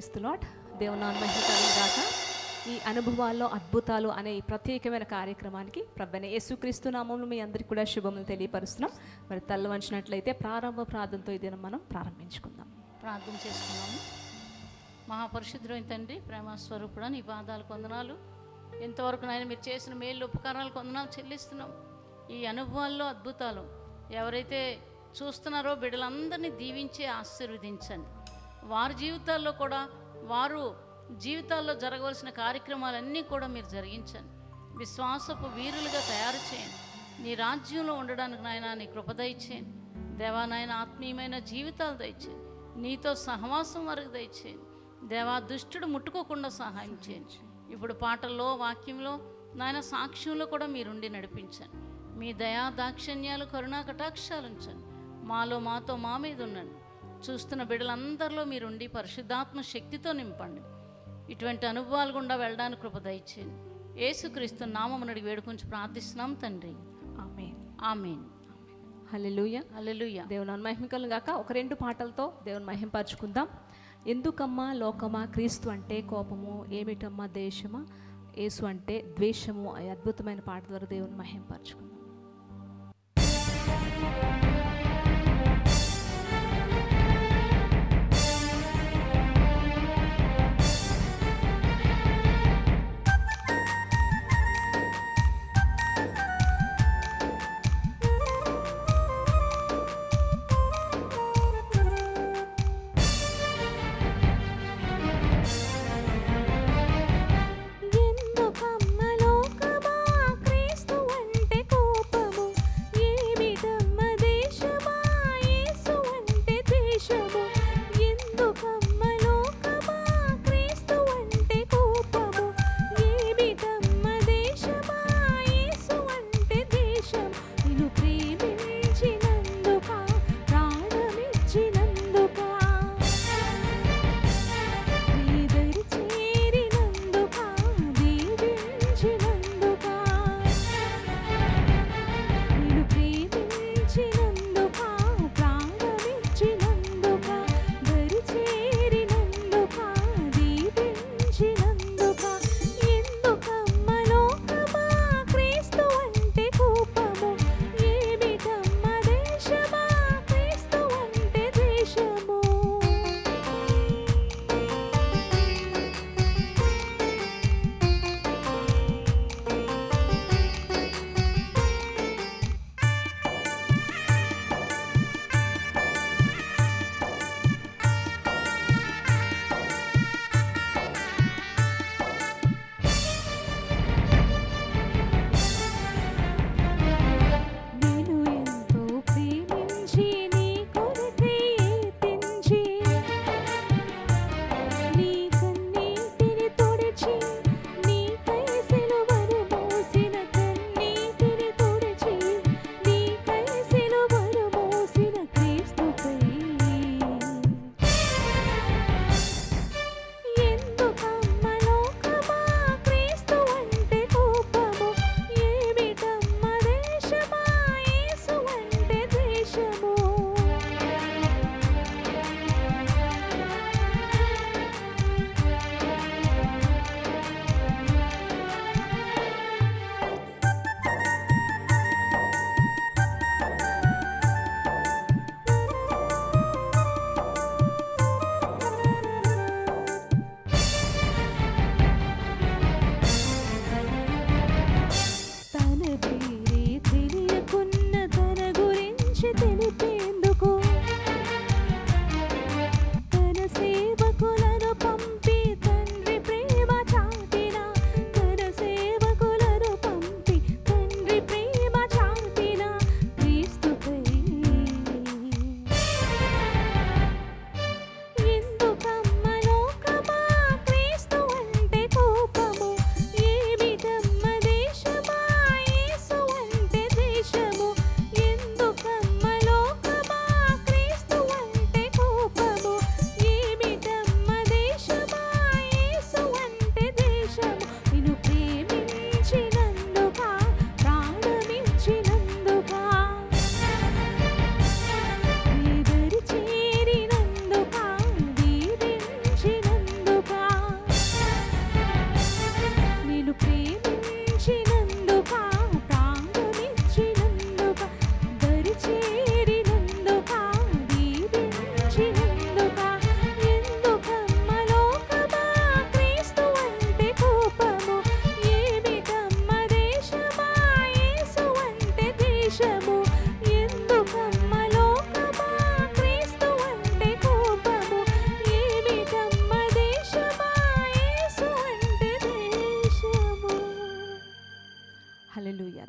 క్రీస్తు లాట్ దేవునాన్ మహిళ గాక ఈ అనుభవాల్లో అద్భుతాలు అనే ఈ ప్రత్యేకమైన కార్యక్రమానికి ప్రభైన యేసుక్రీస్తు నామంలో మీ అందరికీ కూడా శుభములు తెలియపరుస్తున్నాం మరి తల్ల వంచినట్లయితే ప్రారంభ ప్రార్థనతో ఈ దినం మనం ప్రారంభించుకుందాం ప్రార్థన చేసుకున్నాము మహాపరిశుద్ధమైన తండ్రి ప్రేమ స్వరూపుడా నీ పాదాలు కొందనాలు ఎంతవరకు నాయన మీరు చేసిన మేలు ఉపకారాలు కొందనాలు చెల్లిస్తున్నాం ఈ అనుభవాల్లో అద్భుతాలు ఎవరైతే చూస్తున్నారో బిడ్డలందరినీ దీవించి ఆశీర్వదించండి వారి జీవితాల్లో కూడా వారు జీవితాల్లో జరగవలసిన కార్యక్రమాలన్నీ కూడా మీరు జరిగించండి విశ్వాసపు వీరులుగా తయారు చేయండి నీ రాజ్యంలో ఉండడానికి నాయన నీ కృప దయచేయండి దేవా నాయన ఆత్మీయమైన జీవితాలు దయచేయండి నీతో సహవాసం వరకు దయచేయండి దేవా దుష్టుడు ముట్టుకోకుండా సహాయం చేయండి ఇప్పుడు పాటల్లో వాక్యంలో నాయన సాక్ష్యంలో కూడా మీరుండి నడిపించండి మీ దయా దాక్షిణ్యాలు కరుణా కటాక్షాలు ఉంచండి మాలో మాతో మా మీద ఉండండి చూస్తున్న బిడ్డలందరిలో మీరుండి పరిశుద్ధాత్మ శక్తితో నింపండి ఇటువంటి అనుభవాలు గుండా వెళ్ళడానికి కృప దయచేయండి యేసుక్రీస్తు నామమును అడిగి వేడుకొని ప్రార్థిస్తున్నాం తండ్రి ఆమె ఆమెన్ హల్లెలూయా హల్లెలూయా దేవుని మహిమకలు గాక ఒక రెండు పాటలతో దేవుని మహింపరచుకుందాం ఎందుకమ్మా లోకమా క్రీస్తు అంటే కోపము ఏమిటమ్మా దేశమా యేసు అంటే ద్వేషము ఈ అద్భుతమైన పాట ద్వారా దేవుని మహింపరచుకుందాం ఎందుకమ్మ లోకమా క్రీస్తు అంటే కో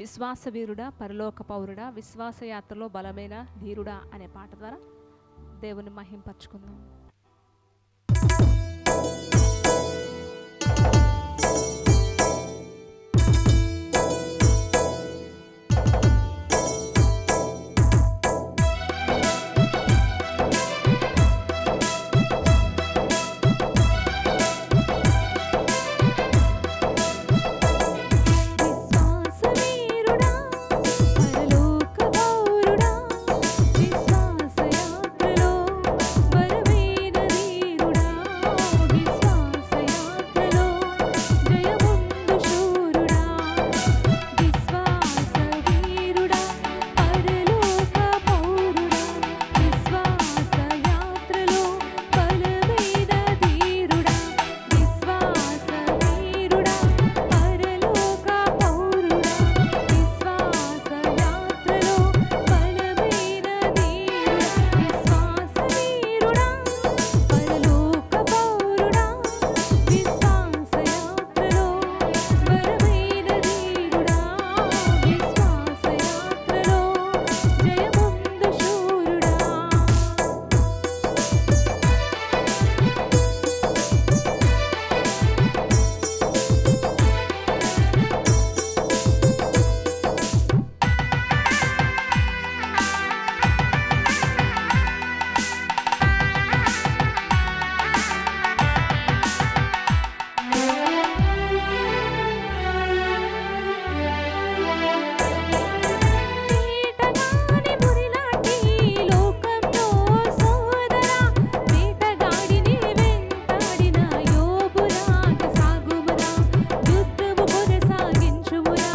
విశ్వాస వీరుడా పరలోక పౌరుడా విశ్వాస యాత్రలో బలమైన ధీరుడా అనే పాట ద్వారా దేవుని మహింపరచుకుందాం విశ్వాస వీరుడా పరలోక పౌరుడా విశ్వాస యాత్రలో బలమైన ధీరుడా విశ్వాస యాత్రలో జయముందు శూరుడా విశ్వాస వీరుడా పరలోక పౌరుడా విశ్వాస యాత్రలో బలమైన ధీరుడా విశ్వాస వీరుడా పరలోక పౌరుడా విశ్వాస యాత్రలో బలమైన ధీరుడా విశ్వాస వీరుడా పరలోక పౌరుడా విశ్వాస యాత్రలో బలమైన ధీరుడా విశ్వాస యాత్రలో జయముందు శూరుడా వేటగాని బురిలాంటి లోకంలో సోదరా వేటగాడిని వెంటాడిన యోబురాగ సాగుమురా యుద్ధము కొనసాగించుమురా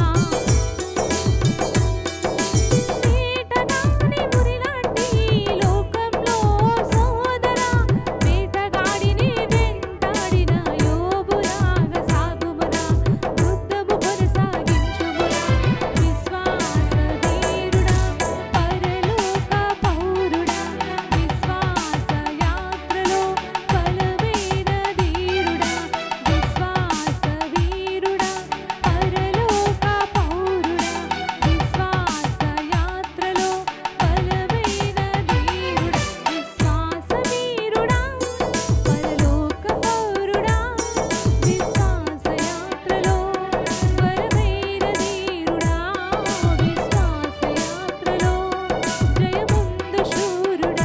వేటగాని బురిలాంటి లోకంలో సోదరా వేటగాడిని వెంటాడిన యోబురాగ సాగుమురా యుద్ధము కొనసాగించుమురా విశ్వాస వీరుడా పరలోక పౌరుడా విశ్వాస యాత్రలో బలమైన ధీరుడా విశ్వాస వీరుడా పరలోక పౌరుడా విశ్వాస యాత్రలో బలమైన ధీరుడా విశ్వాస వీరుడా పరలోక పౌరుడా విశ్వాస యాత్రలో బలమైన ధీరుడా విశ్వాస యాత్రలో జయముందు శూరుడా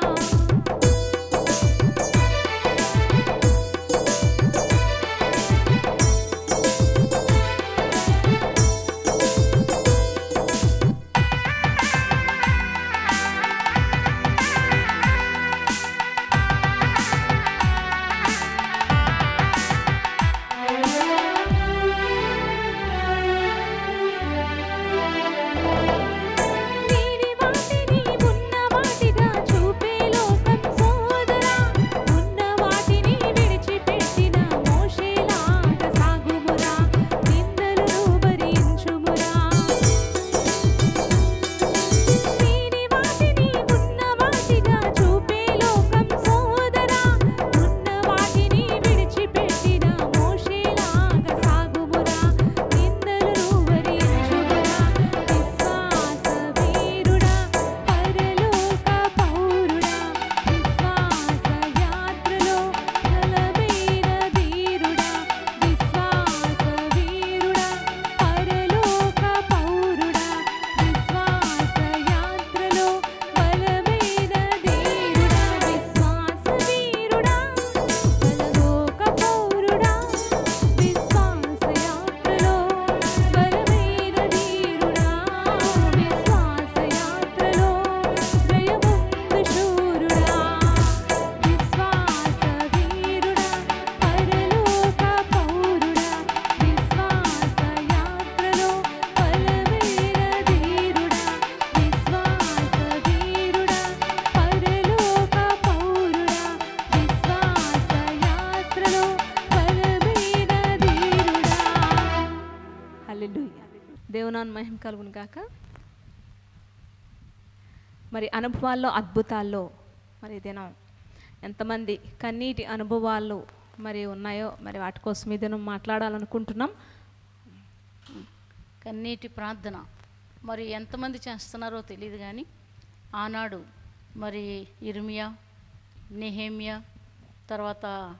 నీని వాటిని ఉన్న వాటిగా చూపే లోకం సోదరా ఉన్న వాటిని విడిచిపెట్టిన మోషేలాగా సాగుమురా నిందలను భరించుమురా నీని వాటిని ఉన్న వాటిగా చూపే లోకం సోదరా ఉన్న వాటిని విడిచిపెట్టిన మోషేలాగా సాగుమురా నిందలను భరించుమురా విశ్వాస వీరుడా పరలోక పౌరుడా విశ్వాస యాత్రలో బలమైన ధీరుడా విశ్వాస వీరుడా పరలోక పౌరుడా విశ్వాస యాత్రలో బలమైన ధీరుడా విశ్వాస వీరుడా పరలోక పౌరుడా విశ్వాస యాత్రలో బలమైన ధీరుడా విశ్వాస యాత్రలో జయముందు శూరుడా విశ్వాస వీరుడా పరలోక పౌరుడా విశ్వాస యాత్రలో బలమైన ధీరుడా విశ్వాస వీరుడా పరలోక పౌరుడా విశ్వాస యాత్రలో బలమైన ధీరుడా హల్లెలూయా దేవునాన్ మహిమ కలుగును గాక మరి అనుభవాల్లో అద్భుతాల్లో మరి దినం ఎంతమంది కన్నీటి అనుభవాలు మరి ఉన్నాయో మరి వాటి కోసం ఈ దినం మాట్లాడాలనుకుంటున్నాం కన్నీటి ప్రార్థన మరి ఎంతమంది చేస్తున్నారో తెలియదు కానీ ఆనాడు మరి ఇర్మియా నెహేమియా తర్వాత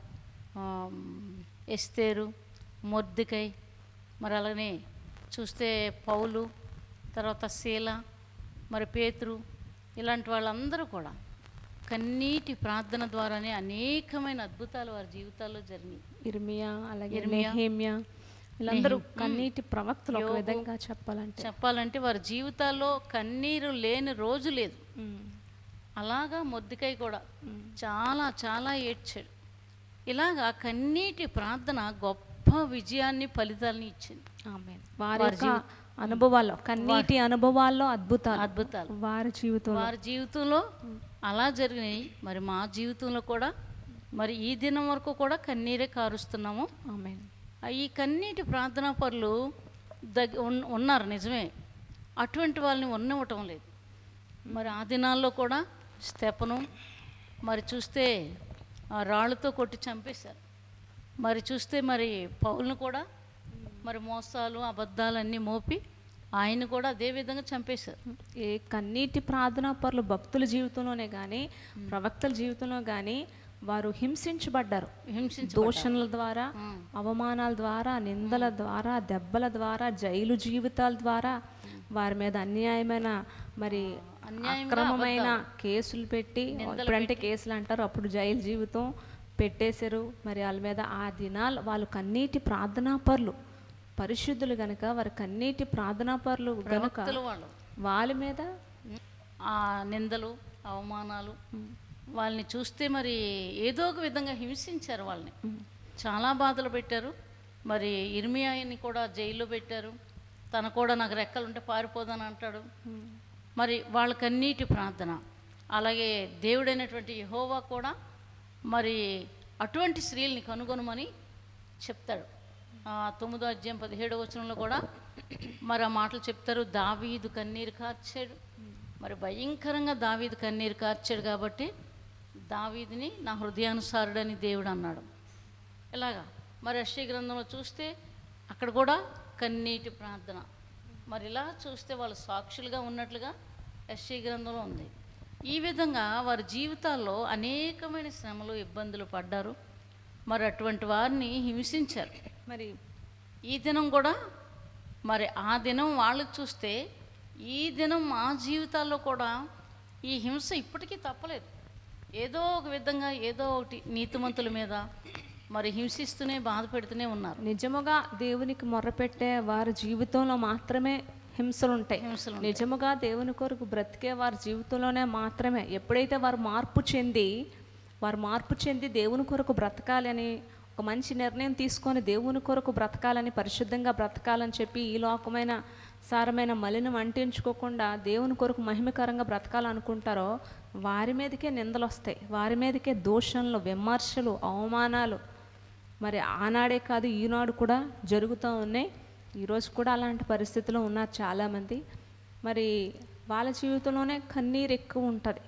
ఆమ్, ఎస్తేరు మొర్దికై మరి అలానే చూస్తే పౌలు తర్వాత శీల మరి పేతురు ఇలాంటి వాళ్ళందరూ కూడా కన్నీటి ప్రార్థన ద్వారానే అనేకమైన అద్భుతాలు వారి జీవితాల్లో జరిగినాయి ఇర్మియా అలాగే ఇర్మియా, నెహేమియా వీళ్ళందరూ నెహెమ్, కన్నీటి ప్రవక్తలు ఒక యోబు. విధంగా చెప్పాలంటే చెప్పాలంటే వారి జీవితాల్లో కన్నీరు లేని రోజు లేదు ఉమ్, అలాగా మొద్దికై కూడా ఉమ్, చాలా చాలా ఏడ్చాడు ఇలాగా కన్నీటి ప్రార్థన గొప్ప విజయాన్ని ఫలితాలని ఇచ్చింది ఆమేన్. వారి వారి యొక్క అనుభవాల్లో కన్నీటి అనుభవాల్లో అద్భుతాలు అద్భుతాలు వారి జీవితంలో వారి జీవితంలో అలా జరిగినాయి మరి మా జీవితంలో కూడా మరి ఈ దినం వరకు కూడా కన్నీరే కారుస్తున్నాము ఆమేన్ ఆ ఈ కన్నీటి ప్రార్థనా పరులు దగ్గ ఉన్- ఉన్నారు నిజమే అటువంటి వాళ్ళని ఉన్నవటం లేదు మరి ఆ దినాల్లో కూడా స్టెపను మరి చూస్తే ఆ రాళ్ళతో కొట్టి చంపేశారు మరి చూస్తే మరి పౌలను కూడా మరి మోసాలు అబద్ధాలన్నీ మోపి ఆయన కూడా అదే విధంగా చంపేశారు ఏ కన్నీటి ప్రార్థనా పరులు భక్తుల జీవితంలోనే కానీ ప్రవక్తల జీవితంలో కానీ వారు హింసించబడ్డారు హింసించ దూషణల ద్వారా అవమానాల ద్వారా నిందల ద్వారా దెబ్బల ద్వారా జైలు జీవితాల ద్వారా వారి మీద అన్యాయమైన మరి అక్రమమైన కేసులు పెట్టి ఇప్పుడంటే కేసులు అంటారు అప్పుడు జైలు జీవితం పెట్టేశారు మరి వాళ్ళ మీద ఆ దినాలు వాళ్ళు కన్నీటి ప్రార్థనా పరులు పరిశుద్ధులు గనుక వారి కన్నీటి ప్రార్థనా పరులు గనుక భక్తులు వాళ్ళు వాళ్ళ మీద ఆ నిందలు అవమానాలు వాళ్ళని చూస్తే మరి ఏదో ఒక విధంగా హింసించారు వాళ్ళని చాలా బాధలు పెట్టారు మరి ఇర్మియాని కూడా జైల్లో పెట్టారు తన కూడా నాకు రెక్కలుంటే పారిపోదని అంటాడు మరి వాళ్ళ కన్నీటి ప్రార్థన అలాగే దేవుడైనటువంటి యెహోవా కూడా మరి అటువంటి స్త్రీల్ని కనుగొనమని చెప్తాడు ఆ తొమ్మిదో అధ్యాయం పదిహేడవ వచనంలో కూడా మరి ఆ మాటలు చెప్తారు దావీదు కన్నీరు కార్చాడు మరి భయంకరంగా దావీదు కన్నీరు కార్చాడు కాబట్టి దావీదిని నా హృదయానుసారుడని దేవుడు అన్నాడు ఇలాగా మరి అశ్వ గ్రంథంలో చూస్తే అక్కడ కూడా కన్నీటి ప్రార్థన మరి ఇలా చూస్తే వాళ్ళు సాక్షులుగా ఉన్నట్లుగా యశ్వ గ్రంథంలో ఉంది ఈ విధంగా వారి జీవితాల్లో అనేకమైన శ్రమలు ఇబ్బందులు పడ్డారు మరి అటువంటి వారిని హింసించారు మరి ఈ దినం కూడా మరి ఆ దినం వాళ్ళకి చూస్తే ఈ దినం మా జీవితాల్లో కూడా ఈ హింస ఇప్పటికీ తప్పలేదు ఏదో ఒక విధంగా ఏదో ఒకటి నీతిమంతుల మీద మరి హింసిస్తూనే బాధ పెడుతూనే ఉన్నారు నిజముగా దేవునికి మొర్రపెట్టే వారి జీవితంలో మాత్రమే హింసలు ఉంటాయి హింసలు నిజముగా దేవుని కొరకు బ్రతికే వారి జీవితంలోనే మాత్రమే ఎప్పుడైతే వారు మార్పు చెంది వారు మార్పు చెంది దేవుని కొరకు బ్రతకాలి అని ఒక మంచి నిర్ణయం తీసుకొని దేవుని కొరకు బ్రతకాలని పరిశుద్ధంగా బ్రతకాలని చెప్పి ఈ లోకమైన సారమైన మలినం అంటించుకోకుండా దేవుని కొరకు మహిమకరంగా బ్రతకాలనుకుంటారో వారి మీదకే నిందలు వస్తాయి వారి మీదకే దూషణలు విమర్శలు అవమానాలు మరి ఆనాడే కాదు ఈనాడు కూడా జరుగుతూ ఉన్నాయి ఈరోజు కూడా అలాంటి పరిస్థితిలో ఉన్నారు చాలామంది మరి వాళ్ళ జీవితంలోనే కన్నీరు ఎక్కువ ఉంటుంది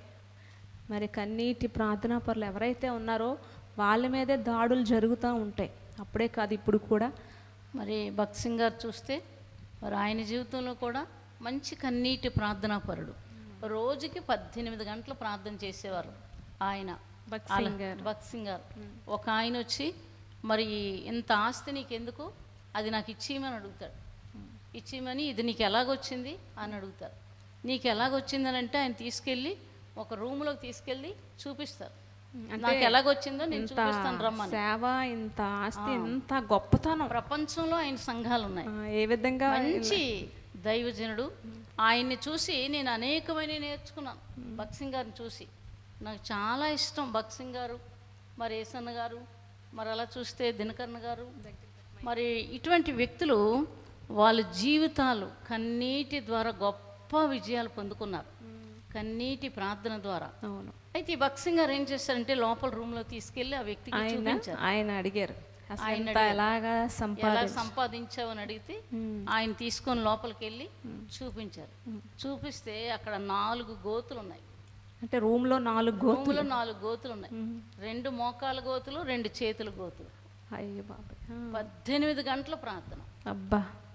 మరి కన్నీటి ప్రార్థనా పరులు ఎవరైతే ఉన్నారో వాళ్ళ మీదే దాడులు జరుగుతూ ఉంటాయి అప్పుడే కాదు ఇప్పుడు కూడా మరి భక్త్ సింగ్ గారు చూస్తే మరి ఆయన జీవితంలో కూడా మంచి కన్నీటి ప్రార్థనా పరుడు రోజుకి పద్దెనిమిది గంటలు ప్రార్థన చేసేవారు ఆయన భక్త్ అలా- సింగ్ గారు. భక్త్ సింగ్ గారు ఒక ఆయన వచ్చి మరి ఇంత ఆస్తి నీకెందుకు అది నాకు ఇచ్చేయమని అడుగుతాడు ఇచ్చేయమని ఇది నీకు ఎలాగొచ్చింది అని అడుగుతారు నీకు ఎలాగొచ్చింది అని అంటే ఆయన తీసుకెళ్ళి ఒక రూమ్లోకి తీసుకెళ్ళి చూపిస్తారు నాకు ఎలాగొచ్చిందో నేను ఇంత చూపిస్తాను రమ్మని సేవ ఇంత ఆస్తి ఇంత గొప్పతనం ప్రపంచంలో ఆయన సంఘాలు ఉన్నాయి ఆ, ఏ విధంగా మంచి దైవజనుడు ఆయన్ని చూసి నేను అనేకమైన నేర్చుకున్నాను భక్సింగ్ గారిని చూసి నాకు చాలా ఇష్టం భక్సింగ్ గారు మరి ఏసన్న గారు మరి అలా చూస్తే దినకర్ణ గారు మరి ఇటువంటి వ్యక్తులు వాళ్ళ జీవితాలు కన్నీటి ద్వారా గొప్ప విజయాలు పొందుకున్నారు కన్నీటి ప్రార్థన ద్వారా అవును అయితే ఈ భక్సింగ్ గారు ఏం చేస్తారంటే లోపల రూమ్లో తీసుకెళ్ళి ఆ వ్యక్తికి ఆయన చూపించారు ఆయన అడిగారు అసలు ఆయన ఎంత ఎలాగా ఎలా సంపాది సంపాదించావు అని అడిగితే ఆయన తీసుకొని లోపలికి వెళ్ళి చూపించారు చూపిస్తే అక్కడ నాలుగు గోతులు ఉన్నాయి అంటే రూమ్ లో నాలుగు గో భూమిలో నాలుగు గోతులు ఉన్నాయి రెండు మోకాల గోతులు రెండు చేతుల గోతులు అయ్యో బాబాయ్ ఆ, పద్దెనిమిది గంటల ప్రార్థన అబ్బా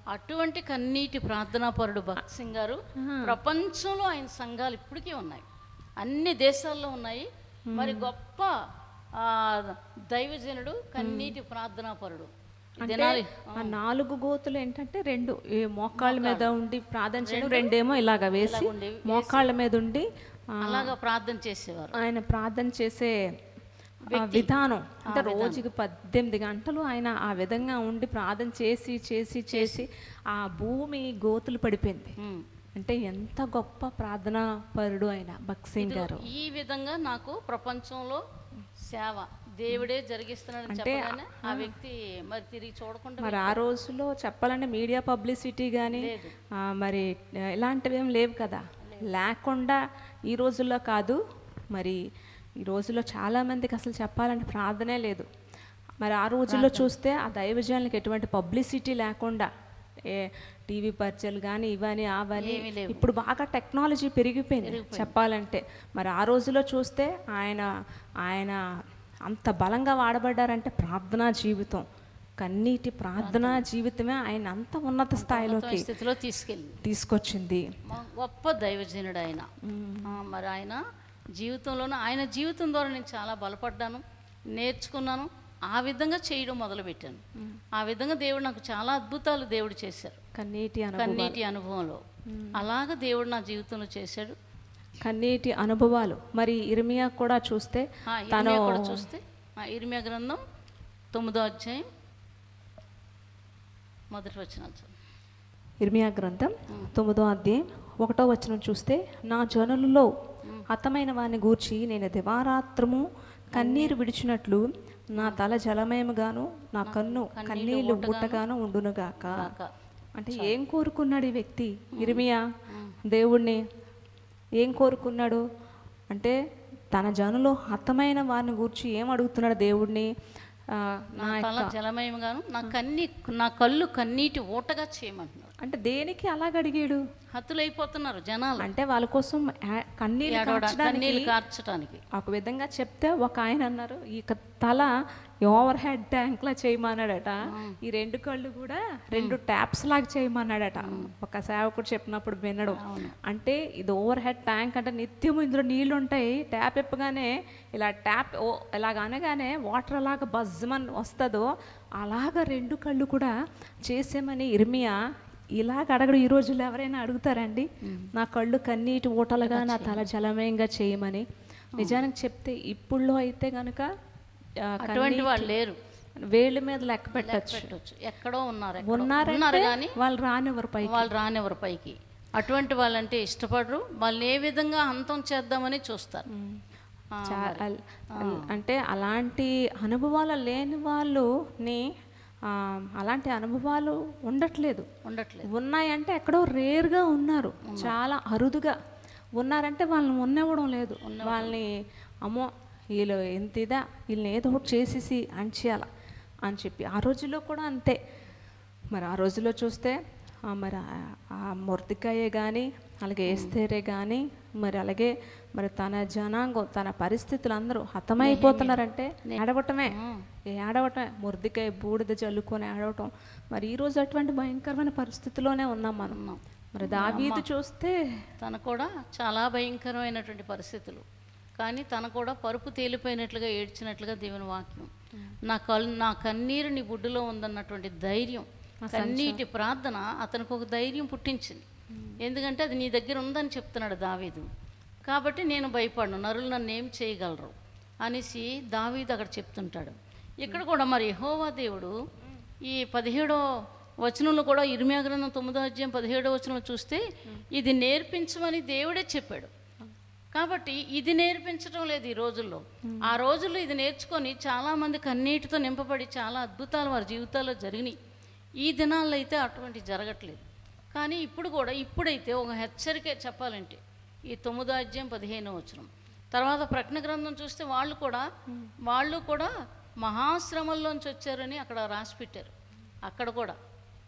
అటువంటి కన్నీటి ప్రార్థనాపరుడు భక్త్ సింగ్ గారు ప్రపంచంలో ఆయన సంఘాలు ఇప్పటికీ ఉన్నాయి అన్ని దేశాల్లో ఉన్నాయి మరి గొప్ప ఆ, దైవజనుడు కన్నీటి ప్రార్థనాపరుడు ఈ అంటే దినాలు ఆ నాలుగు గోతులు ఏంటంటే రెండు ఈ మోకాళ్ళ మీద ఉండి ప్రార్థన చేయడం రెండేమో ఇలాగ వేసి ఉండేవి. మోకాళ్ళ మీద ఉండి ఆ, అలాగా ప్రార్థన చేసేవారు ఆయన ప్రార్థన చేసే ఆ విధానం అంటే రోజుకి పద్దెనిమిది గంటలు ఆయన ఆ విధంగా ఉండి ప్రార్థన చేసి చేసి చేసి ఆ భూమి గోతులు పడిపోయింది ఉమ్. అంటే ఎంత గొప్ప ప్రార్థనా పరుడు ఆయన భక్సింగ్ గారు ఈ విధంగా నాకు ప్రపంచంలో సేవ దేవుడే జరిగిస్తున్నాడని చెప్పగానే ఆ వ్యక్తి మరి తిరిగి చూడకుండా మరి ఆ రోజుల్లో చెప్పాలంటే మీడియా పబ్లిసిటీ కానీ మరి ఆ, ఇలాంటివి ఏం లేవు కదా లేకుండా ఈ రోజుల్లో కాదు మరి ఈ రోజుల్లో చాలా మందికి అసలు చెప్పాలంటే ప్రార్థనే లేదు మరి ఆ రోజుల్లో చూస్తే ఆ దైవజనులకు ఎటువంటి పబ్లిసిటీ లేకుండా ఏ టీవీ పరిచయాలు కానీ ఇవని అవని ఇప్పుడు బాగా టెక్నాలజీ పెరిగిపోయింది చెప్పాలంటే మరి ఆ రోజుల్లో చూస్తే ఆయన ఆయన అంత బలంగా వాడబడ్డారంటే ప్రార్థనా జీవితం కన్నీటి ప్రార్థనా జీవితమే ఆయన అంత ఉన్నత స్థాయిలోకి స్థితిలో తీసుకెళ్ళింది తీసుకొచ్చింది మా గొప్ప దైవజనుడు ఆయన ఆ, మరి ఆయన జీవితంలోనూ ఆయన జీవితం ద్వారా నేను చాలా బలపడ్డాను నేర్చుకున్నాను ఆ విధంగా చేయడం మొదలుపెట్టాను ఆ విధంగా దేవుడు నాకు చాలా అద్భుతాలు దేవుడు చేశారు కన్నీటి అనుభవం కన్నీటి అనుభవంలో అలాగ దేవుడు నా జీవితంలో చేశాడు కన్నీటి అనుభవాలు మరి ఇర్మియా కూడా చూస్తే ఆ, ఇర్మియా కూడా చూస్తే ఆ, ఇర్మియా గ్రంథం తొమ్మిదో అధ్యాయం మొదటి వచనాలు చదువు. ఇర్మియా గ్రంథం తొమ్మిదో అధ్యాయం ఒకటో వచనం చూస్తే నా జనులలో హతమైన వారిని గూర్చి నేను దివారాత్రము కన్నీరు విడిచినట్లు నా తల జలమయముగాను నా కన్ను కన్నీళ్లు గుట్టగాను ఉండునుగాక కాక. అంటే ఏం కోరుకున్నాడు ఈ వ్యక్తి ఇర్మియా దేవుణ్ణి ఏం కోరుకున్నాడు అంటే తన జనులో హతమైన వారిని గూర్చి ఏం అడుగుతున్నాడు దేవుణ్ణి ఆ, నా తల జలమయముగాను నా కన్ని నా కళ్ళు కన్నీటి ఊటగా చేయమంటున్నారు అంటే దేనికి అలాగ అడిగాడు హతులైపోతున్నారు జనాలు అంటే వాళ్ళ కోసం ఆ- కన్నీళ్ళు ఏడవడా కార్చడానికి కన్నీళ్ళు కార్చడానికి ఒక విధంగా చెప్తే ఒక ఆయన అన్నారు ఈ క- తల ఓవర్ హెడ్ ట్యాంక్ లా చేయమన్నాడట ఈ రెండు కళ్ళు కూడా రెండు ట్యాప్స్ లాగా చేయమన్నాడట ఒక సేవకుడు చెప్పినప్పుడు వినడం అంటే ఇది ఓవర్ హెడ్ ట్యాంక్ అంటే నిత్యం ఇందులో నీళ్లు ఉంటాయి ట్యాప్ ఇప్పగానే ఇలా ట్యాప్ ఓ ఇలాగ అనగానే వాటర్ అలాగ బజ్జమని వస్తుందో అలాగ రెండు కళ్ళు కూడా చేసామని ఇర్మియా ఇలాగ అడగడు ఈ రోజుల్లో ఎవరైనా అడుగుతారండి నా కళ్ళు కన్నీటి ఊటలుగా నా తల జలమయంగా చేయమని నిజానికి చెప్తే ఇప్పుడులో అయితే కనుక అటువంటి వాళ్ళు లేరు వేళ్ళ మీద లెక్క పెట్టచ్చు పెట్టొచ్చు ఎక్కడో ఉన్నారు ఎక్కడో. ఉన్నారంటే ఉన్నారు కానీ వాళ్ళు రానివ్వరు పైకి వాళ్ళు రానివ్వరు పైకి అటువంటి వాళ్ళంటే ఇష్టపడరు వాళ్ళని ఏ విధంగా అంతం చేద్దామని చూస్తారు ఆ, చా- అల్- అల్- అంటే అలాంటి అనుభవాలు లేని వాళ్ళని ఆ, అలాంటి అనుభవాలు ఉండట్లేదు ఉండట్లేదు ఉన్నాయంటే ఎక్కడో రేర్గా ఉన్నారు చాలా అరుదుగా ఉన్నారంటే వాళ్ళని ఉన్నవ్వడం లేదు వాళ్ళని అమ్మో వీళ్ళు ఎంత ఇదా వీళ్ళని ఏదో ఒకటి చేసేసి అంచేయాల అని చెప్పి ఆ రోజుల్లో కూడా అంతే మరి ఆ రోజుల్లో చూస్తే ఆ మరి ఆ- ఆ మొర్దికాయే కానీ అలాగే ఏస్తేరే కానీ మరి అలాగే మరి తన జనాంగం తన పరిస్థితులు అందరూ హతమైపోతున్నారంటే ఏడవటమే ఏడవటమే మొర్దికాయ బూడిద జల్లుకొని ఏడవటం మరి ఈ రోజు అటువంటి భయంకరమైన పరిస్థితిలోనే ఉన్నాం మనం మరి దావీదు చూస్తే తన కూడా చాలా భయంకరమైనటువంటి పరిస్థితులు కానీ తన కూడా పరుపు తేలిపోయినట్లుగా ఏడ్చినట్లుగా దేవుని వాక్యం నా కళ్ళు నా కన్నీరు నీ బుడ్డులో ఉందన్నటువంటి ధైర్యం కన్నీటి ప్రార్థన అతనికి ఒక ధైర్యం పుట్టించింది ఎందుకంటే అది నీ దగ్గర ఉందని చెప్తున్నాడు దావీదు కాబట్టి నేను భయపడను నరులు నన్ను ఏం చేయగలరు అనేసి దావీదు అక్కడ చెప్తుంటాడు ఇక్కడ కూడా మరి యెహోవా దేవుడు ఈ పదిహేడో వచనంలో కూడా ఇర్మియా గ్రంథం తొమ్మిదో అధ్యాయం పదిహేడో వచనంలో చూస్తే ఇది నేర్పించమని దేవుడే చెప్పాడు కాబట్టి ఇది నేర్పించడం లేదు ఈ రోజుల్లో ఆ రోజుల్లో ఇది నేర్చుకొని చాలామంది కన్నీటితో నింపబడి చాలా అద్భుతాలు వారి జీవితాల్లో జరిగినాయి ఈ దినాల్లో అయితే అటువంటి జరగట్లేదు కానీ ఇప్పుడు కూడా ఇప్పుడైతే ఒక హెచ్చరిక చెప్పాలంటే ఈ తొమ్మిదో అధ్యాయం పదిహేనో వచనం తర్వాత ప్రకటన గ్రంథం చూస్తే వాళ్ళు కూడా వాళ్ళు కూడా మహాశ్రమల్లోంచి వచ్చారని అక్కడ రాసి పెట్టారు అక్కడ కూడా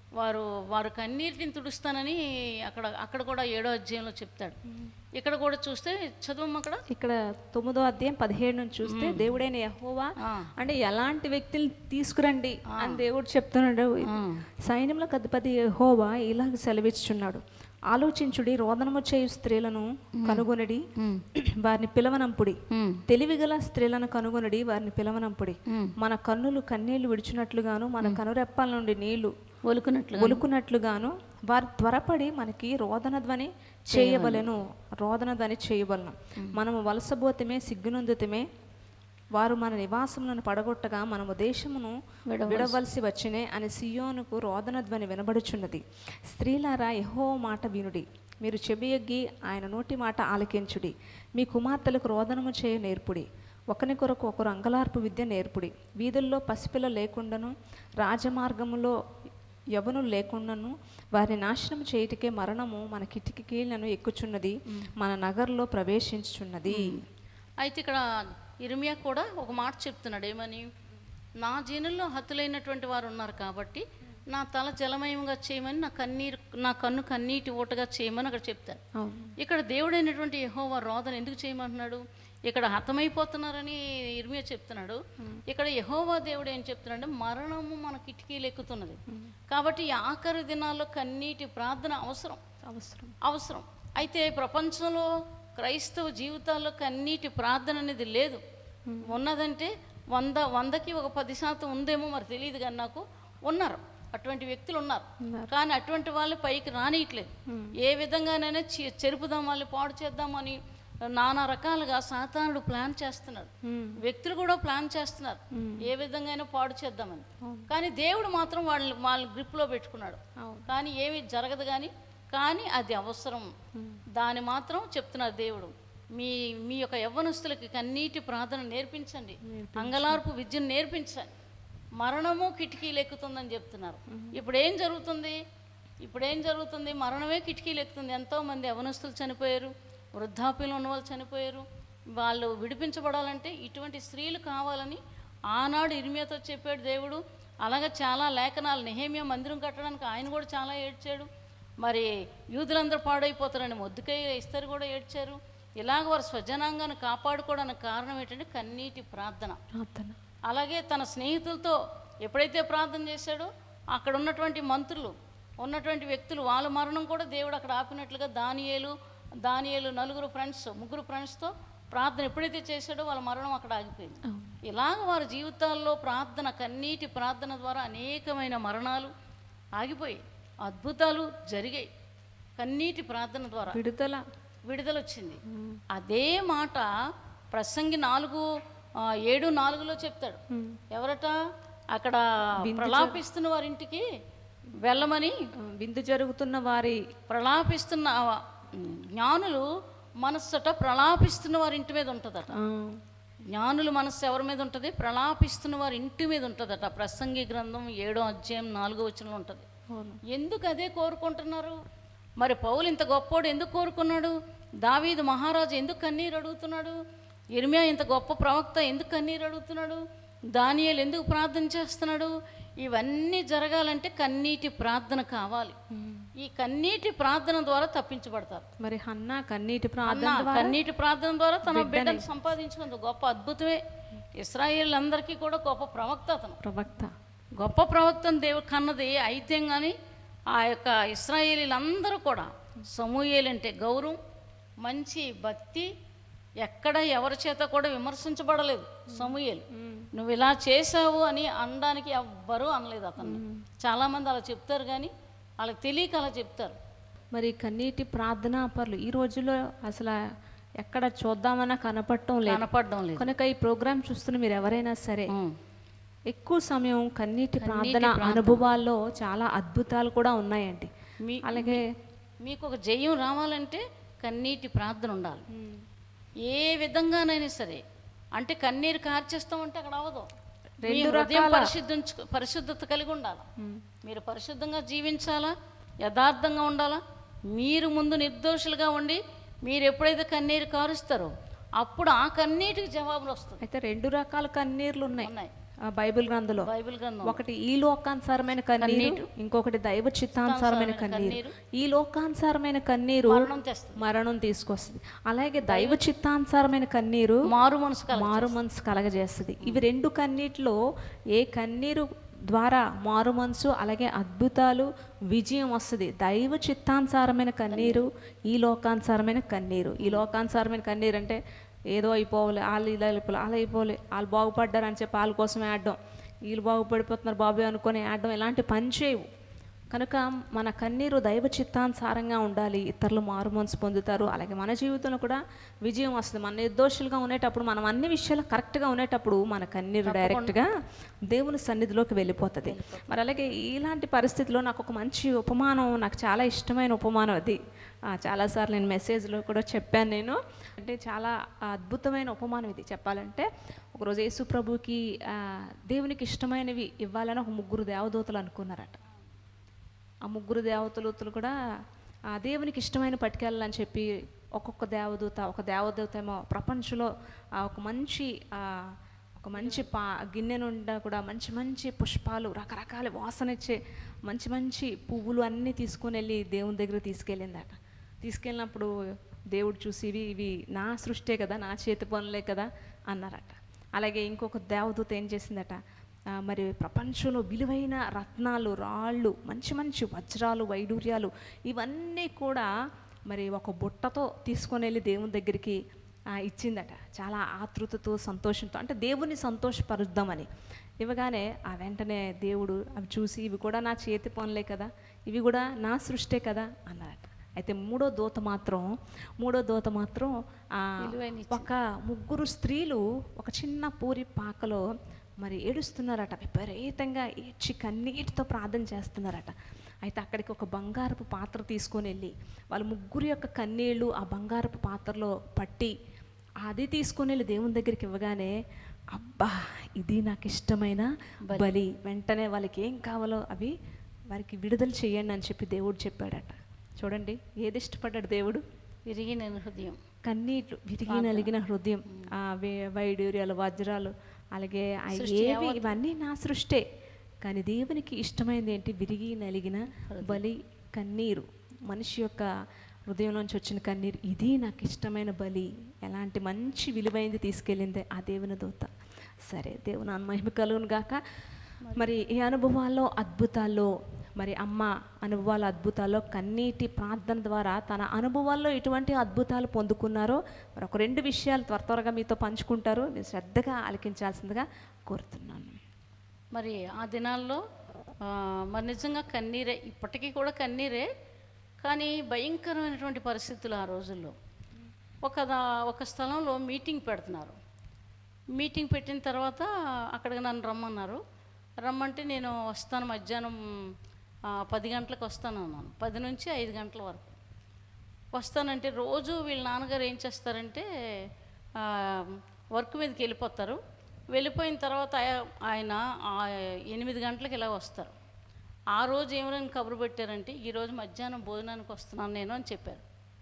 వారు వారు కన్నీటిని తుడుస్తానని అక్కడ అక్కడ కూడా ఏడో అధ్యాయంలో చెప్తాడు ఇక్కడ కూడా చూస్తే చదువు అక్కడ ఇక్కడ తొమ్మిదో అధ్యాయం పదిహేడు నుంచి చూస్తే దేవుడైన యహోవా ఆ. అంటే ఎలాంటి వ్యక్తులు తీసుకురండి అని దేవుడు చెప్తున్నాడు సైన్యంలో అధిపతి యహోవా ఇలాగ సెలవిచ్చుచున్నాడు ఆలోచించుడి రోదనము చేయు స్త్రీలను కనుగొనడి వారిని పిలవనంపుడి తెలివిగల స్త్రీలను కనుగొనడి వారిని పిలవనంపుడి మన కన్నులు కన్నీళ్లు విడిచినట్లుగాను మన కనురెప్పల నుండి నీళ్లు ఒలుకున్నట్లు ఒలుకున్నట్లుగాను వారు త్వరపడి మనకి రోదన ధ్వని చేయవలెను రోదన ధ్వని చేయవలను మనము వలసబోతమే సిగ్గునందుతమే వారు మన నివాసములను పడగొట్టగా మనము దేశమును విడవలసి వచ్చినే అని సియోనుకు రోదన ధ్వని వినబడుచున్నది స్త్రీలారా యహో మాట వినుడి మీరు చెవియొగ్గి ఆయన నోటి మాట ఆలకించుడి మీ కుమార్తెలకు రోదనము చేయ నేర్పుడి ఒకని కొరకు ఒకరు అంగలార్పు విద్య నేర్పుడి వీధుల్లో పసిపిల్ల లేకుండాను రాజమార్గములో యవను లేకుండాను వారిని నాశనం చేయుటకే మరణము మన కిటికీలను ఎక్కుచున్నది మన నగర్లో ప్రవేశించుచున్నది అయితే ఇక్కడ ఇర్మియా కూడా ఒక మాట చెప్తున్నాడు ఏమని నా జనుల్లో హతులైనటువంటి వారు ఉన్నారు కాబట్టి నా తల జలమయంగా చేయమని నా కన్నీరు నా కన్ను కన్నీటి ఊటగా చేయమని అక్కడ చెప్తాడు అవును ఇక్కడ దేవుడైనటువంటి యెహోవా రోదన ఎందుకు చేయమంటున్నాడు ఇక్కడ హతమైపోతున్నారని ఇర్మియా చెప్తున్నాడు ఇక్కడ యెహోవా దేవుడు ఏం చెప్తున్నాడు మరణము మన కిటికీలు ఎక్కుతున్నది కాబట్టి ఈ ఆఖరి దినాల్లో కన్నీటి ప్రార్థన అవసరం అవసరం అవసరం అయితే ప్రపంచంలో క్రైస్తవ జీవితాల్లో కన్నీటి ప్రార్థన అనేది లేదు ఉన్నదంటే వంద వందకి ఒక పది శాతం ఉందేమో మరి తెలియదు కానీ నాకు ఉన్నారు అటువంటి వ్యక్తులు ఉన్నారు కానీ అటువంటి వాళ్ళు పైకి రానియట్లేదు ఏ విధంగానైనా చె- చెరుపుదాం వాళ్ళు పాడు చేద్దామని నానా రకాలుగా సాతానుడు ప్లాన్ చేస్తున్నాడు వ్యక్తులు కూడా ప్లాన్ చేస్తున్నారు ఏ విధంగా పాడు చేద్దామని కానీ దేవుడు మాత్రం వాళ్ళని వాళ్ళ గ్రిప్లో పెట్టుకున్నాడు కానీ ఏమీ జరగదు కానీ కానీ అది అవసరం దాని మాత్రం చెప్తున్నారు దేవుడు మీ మీ యొక్క యవ్వనస్తులకి కన్నీటి ప్రార్థన నేర్పించండి అంగలార్పు విద్యను నేర్పించండి మరణము కిటికీలు ఎక్కుతుందని చెప్తున్నారు ఇప్పుడు ఏం జరుగుతుంది ఇప్పుడు ఏం జరుగుతుంది మరణమే కిటికీలు ఎక్కుతుంది ఎంతోమంది యవనస్తులు చనిపోయారు వృద్ధాప్యంలో ఉన్న వాళ్ళు చనిపోయారు వాళ్ళు విడిపించబడాలంటే ఇటువంటి స్త్రీలు కావాలని ఆనాడు ఇర్మియాతో చెప్పాడు దేవుడు అలాగే చాలా లేఖనాలు నెహేమియా మందిరం కట్టడానికి ఆయన కూడా చాలా ఏడ్చాడు మరి యూదులందరూ పాడైపోతారని మొద్దుకై ఇస్తారు కూడా ఏడ్చారు ఇలాగ వారు స్వజనాంగాన్ని కాపాడుకోవడానికి కారణం ఏంటంటే కన్నీటి ప్రార్థన ప్రార్థన అలాగే తన స్నేహితులతో ఎప్పుడైతే ప్రార్థన చేశాడో అక్కడ ఉన్నటువంటి మంత్రులు ఉన్నటువంటి వ్యక్తులు వాళ్ళ మరణం కూడా దేవుడు అక్కడ ఆపినట్లుగా దానియేలు దానియేలు నలుగురు ఫ్రెండ్స్ ముగ్గురు ఫ్రెండ్స్తో ప్రార్థన ఎప్పుడైతే చేశాడో వాళ్ళ మరణం అక్కడ ఆగిపోయింది ఇలాగ వారి జీవితాల్లో ప్రార్థన కన్నీటి ప్రార్థన ద్వారా అనేకమైన మరణాలు ఆగిపోయాయి అద్భుతాలు జరిగాయి కన్నీటి ప్రార్థన ద్వారా విడుదల విడుదల వచ్చింది అదే మాట ప్రసంగి నాలుగు ఆ, ఏడు నాలుగులో చెప్తాడు ఎవరట అక్కడ ప్రలాపిస్తున్న వారి ఇంటికి వెళ్ళమని ఆ, విందు జరుగుతున్న వారి ప్రలాపిస్తున్న ఆ, జ్ఞానులు మనస్సట ప్రలాపిస్తున్న వారి ఇంటి మీద ఉంటుందట ఆ, జ్ఞానుల మనస్సు ఎవరి మీద ఉంటుంది ప్రలాపిస్తున్న వారి ఇంటి మీద ఉంటుందట ప్రసంగి గ్రంథం ఏడో అధ్యాయం నాలుగో వచనంలో ఉంటుంది అవును ఎందుకు అదే కోరుకుంటున్నారు మరి పౌలు ఇంత గొప్పోడు ఎందుకు కోరుకున్నాడు దావీదు మహారాజు ఎందుకు కన్నీరు అడుగుతున్నాడు ఇర్మియా ఇంత గొప్ప ప్రవక్త ఎందుకు కన్నీరు అడుగుతున్నాడు దానియేలు ఎందుకు ప్రార్థన చేస్తున్నాడు ఇవన్నీ జరగాలంటే కన్నీటి ప్రార్థన కావాలి ఈ కన్నీటి ప్రార్థన ద్వారా తప్పించబడతారు మరి హన్నా కన్నీటి ప్రార్థన అన్న కన్నీటి ప్రార్థన ద్వారా తన బిడ్డను సంపాదించుకుంది గొప్ప అద్భుతమే ఇస్రాయేల్ అందరికీ కూడా గొప్ప ప్రవక్త అతను ప్రవక్త గొప్ప ప్రవక్తను దేవుడు కన్నది అయితే కానీ ఆ యొక్క ఇస్రాయేలీలందరూ కూడా సమూయేలు అంటే గౌరవం మంచి భక్తి ఎక్కడ ఎవరి చేత కూడా విమర్శించబడలేదు సమూయేలు నువ్వు ఇలా చేసావు అని అనడానికి ఎవ్వరూ అనలేదు అతన్ని చాలామంది అలా చెప్తారు కానీ వాళ్ళకి తెలియక అలా చెప్తారు మరి కన్నీటి ప్రార్థనా పరులు ఈ రోజుల్లో అసలు ఎక్కడ చూద్దామన్నా కనపడటం లేదు కనపడడం లేదు కనుక ఈ ప్రోగ్రామ్ చూస్తున్న మీరు ఎవరైనా సరే ఉం. ఎక్కువ సమయం కన్నీటి ప్రార్థన అనుభవాల్లో చాలా అద్భుతాలు కూడా ఉన్నాయండి మీ అలాగే మీకు ఒక జయం రావాలంటే కన్నీటి ప్రార్థన ఉండాలి ఏ విధంగానైనా సరే అంటే కన్నీరు కార్చేస్తామంటే అక్కడ అవ్వదు మీ హృదయం పరిశుద్ధ పరిశుద్ధత కలిగి ఉండాలి మీరు పరిశుద్ధంగా జీవించాలా యథార్థంగా ఉండాలా మీరు ముందు నిర్దోషులుగా ఉండి మీరు ఎప్పుడైతే కన్నీరు కారుస్తారో అప్పుడు ఆ కన్నీటికి జవాబులు వస్తుంది అయితే రెండు రకాల కన్నీర్లు ఉన్నాయి ఉన్నాయి ఆ బైబిల్ గ్రంథంలో బైబిల్ గ్రంథం ఒకటి ఈ లోకానుసారమైన కన్నీరు ఇంకొకటి దైవ చిత్తానుసారమైన కన్నీరు ఈ లోకానుసారమైన కన్నీరు మరణం తెస్తుంది మరణం తీసుకొస్తుంది అలాగే దైవ చిత్తానుసారమైన కన్నీరు మారు మనసు కల మారు మనసు కలగజేస్తుంది ఇవి రెండు కన్నీటిలో ఏ కన్నీరు ద్వారా మారు మనసు అలాగే అద్భుతాలు విజయం వస్తుంది దైవ చిత్తానుసారమైన కన్నీరు ఈ లోకానుసారమైన కన్నీరు ఈ లోకానుసారమైన కన్నీరు అంటే ఏదో అయిపోవాలి వాళ్ళు ఇలా అయిపోవాలి వాళ్ళు అయిపోవాలి వాళ్ళు బాగుపడ్డారు అని చెప్పి వాళ్ళ కోసమే ఆడడం వీళ్ళు బాగుపడిపోతున్నారు బాబు అనుకొని ఆడడం ఇలాంటి పని చేయవు కనుక మన కన్నీరు దైవ చిత్తానుసారంగా ఉండాలి ఇతరులు మారు మనసు పొందుతారు అలాగే మన జీవితంలో కూడా విజయం వస్తుంది మన నిర్దోషులుగా ఉండేటప్పుడు మనం అన్ని విషయాలు కరెక్ట్గా ఉండేటప్పుడు మన కన్నీరు డైరెక్ట్గా దేవుని సన్నిధిలోకి వెళ్ళిపోతుంది మరి అలాగే ఇలాంటి పరిస్థితిలో నాకు ఒక మంచి ఉపమానం నాకు చాలా ఇష్టమైన ఉపమానం అది ఆ, చాలాసార్లు నేను మెసేజ్లో కూడా చెప్పాను నేను అంటే చాలా అద్భుతమైన ఉపమానం ఇది చెప్పాలంటే ఒకరోజు యేసు ప్రభుకి ఆ, దేవునికి ఇష్టమైనవి ఇవ్వాలని ఒక ముగ్గురు దేవదూతలు అనుకున్నారట ఆ ముగ్గురు దేవతలూతలు కూడా ఆ దేవునికి ఇష్టమైన పట్టుకెళ్ళాలని చెప్పి ఒక్కొక్క దేవదూత ఒక దేవదూత ఏమో ప్రపంచంలో ఆ ఒక మంచి ఆ, ఒక మంచి పా గిన్నె నుండా కూడా మంచి మంచి పుష్పాలు రకరకాల వాసన ఇచ్చే మంచి మంచి పువ్వులు అన్నీ తీసుకొని వెళ్ళి దేవుని దగ్గర తీసుకెళ్ళిందట తీసుకెళ్ళినప్పుడు దేవుడు చూసి ఇవి ఇవి నా సృష్టే కదా నా చేతి పనులే కదా అన్నారట అలాగే ఇంకొక దేవదూత ఏం చేసిందట ఆ, మరి ప్రపంచంలో విలువైన రత్నాలు రాళ్ళు మంచి మంచి వజ్రాలు వైడూర్యాలు ఇవన్నీ కూడా మరి ఒక బుట్టతో తీసుకొని వెళ్ళి దేవుని దగ్గరికి ఆ, ఇచ్చిందట చాలా ఆతృతతో సంతోషంతో అంటే దేవుని సంతోషపరుద్దామని ఇవ్వగానే ఆ వెంటనే దేవుడు అవి చూసి ఇవి కూడా నా చేతి పనులే కదా ఇవి కూడా నా సృష్టే కదా అన్నారట అయితే మూడో దూత మాత్రం మూడో దూత మాత్రం ఆ, ఒక ముగ్గురు స్త్రీలు ఒక చిన్న పూరి పాకలో మరి ఏడుస్తున్నారట విపరీతంగా ఏడ్చి కన్నీటితో ప్రార్థన చేస్తున్నారట అయితే అక్కడికి ఒక బంగారపు పాత్ర తీసుకొని వెళ్ళి వాళ్ళ ముగ్గురు యొక్క కన్నీళ్ళు ఆ బంగారపు పాత్రలో పట్టి అది తీసుకొని వెళ్ళి దేవుని దగ్గరికి ఇవ్వగానే అబ్బా ఇది నాకు ఇష్టమైన బలి వెంటనే వాళ్ళకి ఏం కావాలో అవి వారికి విడుదల చేయండి అని చెప్పి దేవుడు చెప్పాడట చూడండి ఏది ఇష్టపడ్డాడు దేవుడు విరిగి నేను హృదయం కన్నీట్లు విరిగి నలిగిన హృదయం ఆ వే- వైడూర్యాలు వజ్రాలు అలాగే ఆ ఏవి ఇవన్నీ నా సృష్టే కానీ దేవునికి ఇష్టమైనది ఏంటి విరిగి నలిగిన బలి కన్నీరు మనిషి యొక్క హృదయంలోంచి వచ్చిన కన్నీరు ఇది నాకు ఇష్టమైన బలి ఎలాంటి మంచి విలువైంది తీసుకెళ్ళింది ఆ దేవుని దూత సరే దేవుని మహిమ కలుగును గాక మరి ఈ అనుభవాల్లో అద్భుతాల్లో మరి అమ్మ అనుభవాల అద్భుతాల్లో కన్నీటి ప్రార్థన ద్వారా తన అనుభవాల్లో ఎటువంటి అద్భుతాలు పొందుకున్నారో మరి ఒక రెండు విషయాలు త్వర త్వరగా మీతో పంచుకుంటారు మీరు శ్రద్ధగా ఆలకించాల్సిందిగా కోరుతున్నాను మరి ఆ దినాల్లో ఆ, మరి నిజంగా కన్నీరే ఇప్పటికీ కూడా కన్నీరే కానీ భయంకరమైనటువంటి పరిస్థితులు ఆ రోజుల్లో ఒక దా- ఒక స్థలంలో మీటింగ్ పెడుతున్నారు మీటింగ్ పెట్టిన తర్వాత అక్కడికి నన్ను రమ్మన్నారు రమ్మంటే నేను వస్తాను మధ్యాహ్నం ఆ, పది గంటలకు వస్తాను అన్నాను పది నుంచి ఐదు గంటల వరకు వస్తానంటే రోజు వీళ్ళ నాన్నగారు ఏం చేస్తారంటే ఆ, వర్క్ మీదకి వెళ్ళిపోతారు వెళ్ళిపోయిన తర్వాత ఆయ- ఆయన ఆ ఎనిమిది గంటలకు ఇలా వస్తారు ఆ రోజు ఏమైనా కబురు పెట్టారంటే ఈరోజు మధ్యాహ్నం భోజనానికి వస్తున్నాను నేను అని చెప్పారు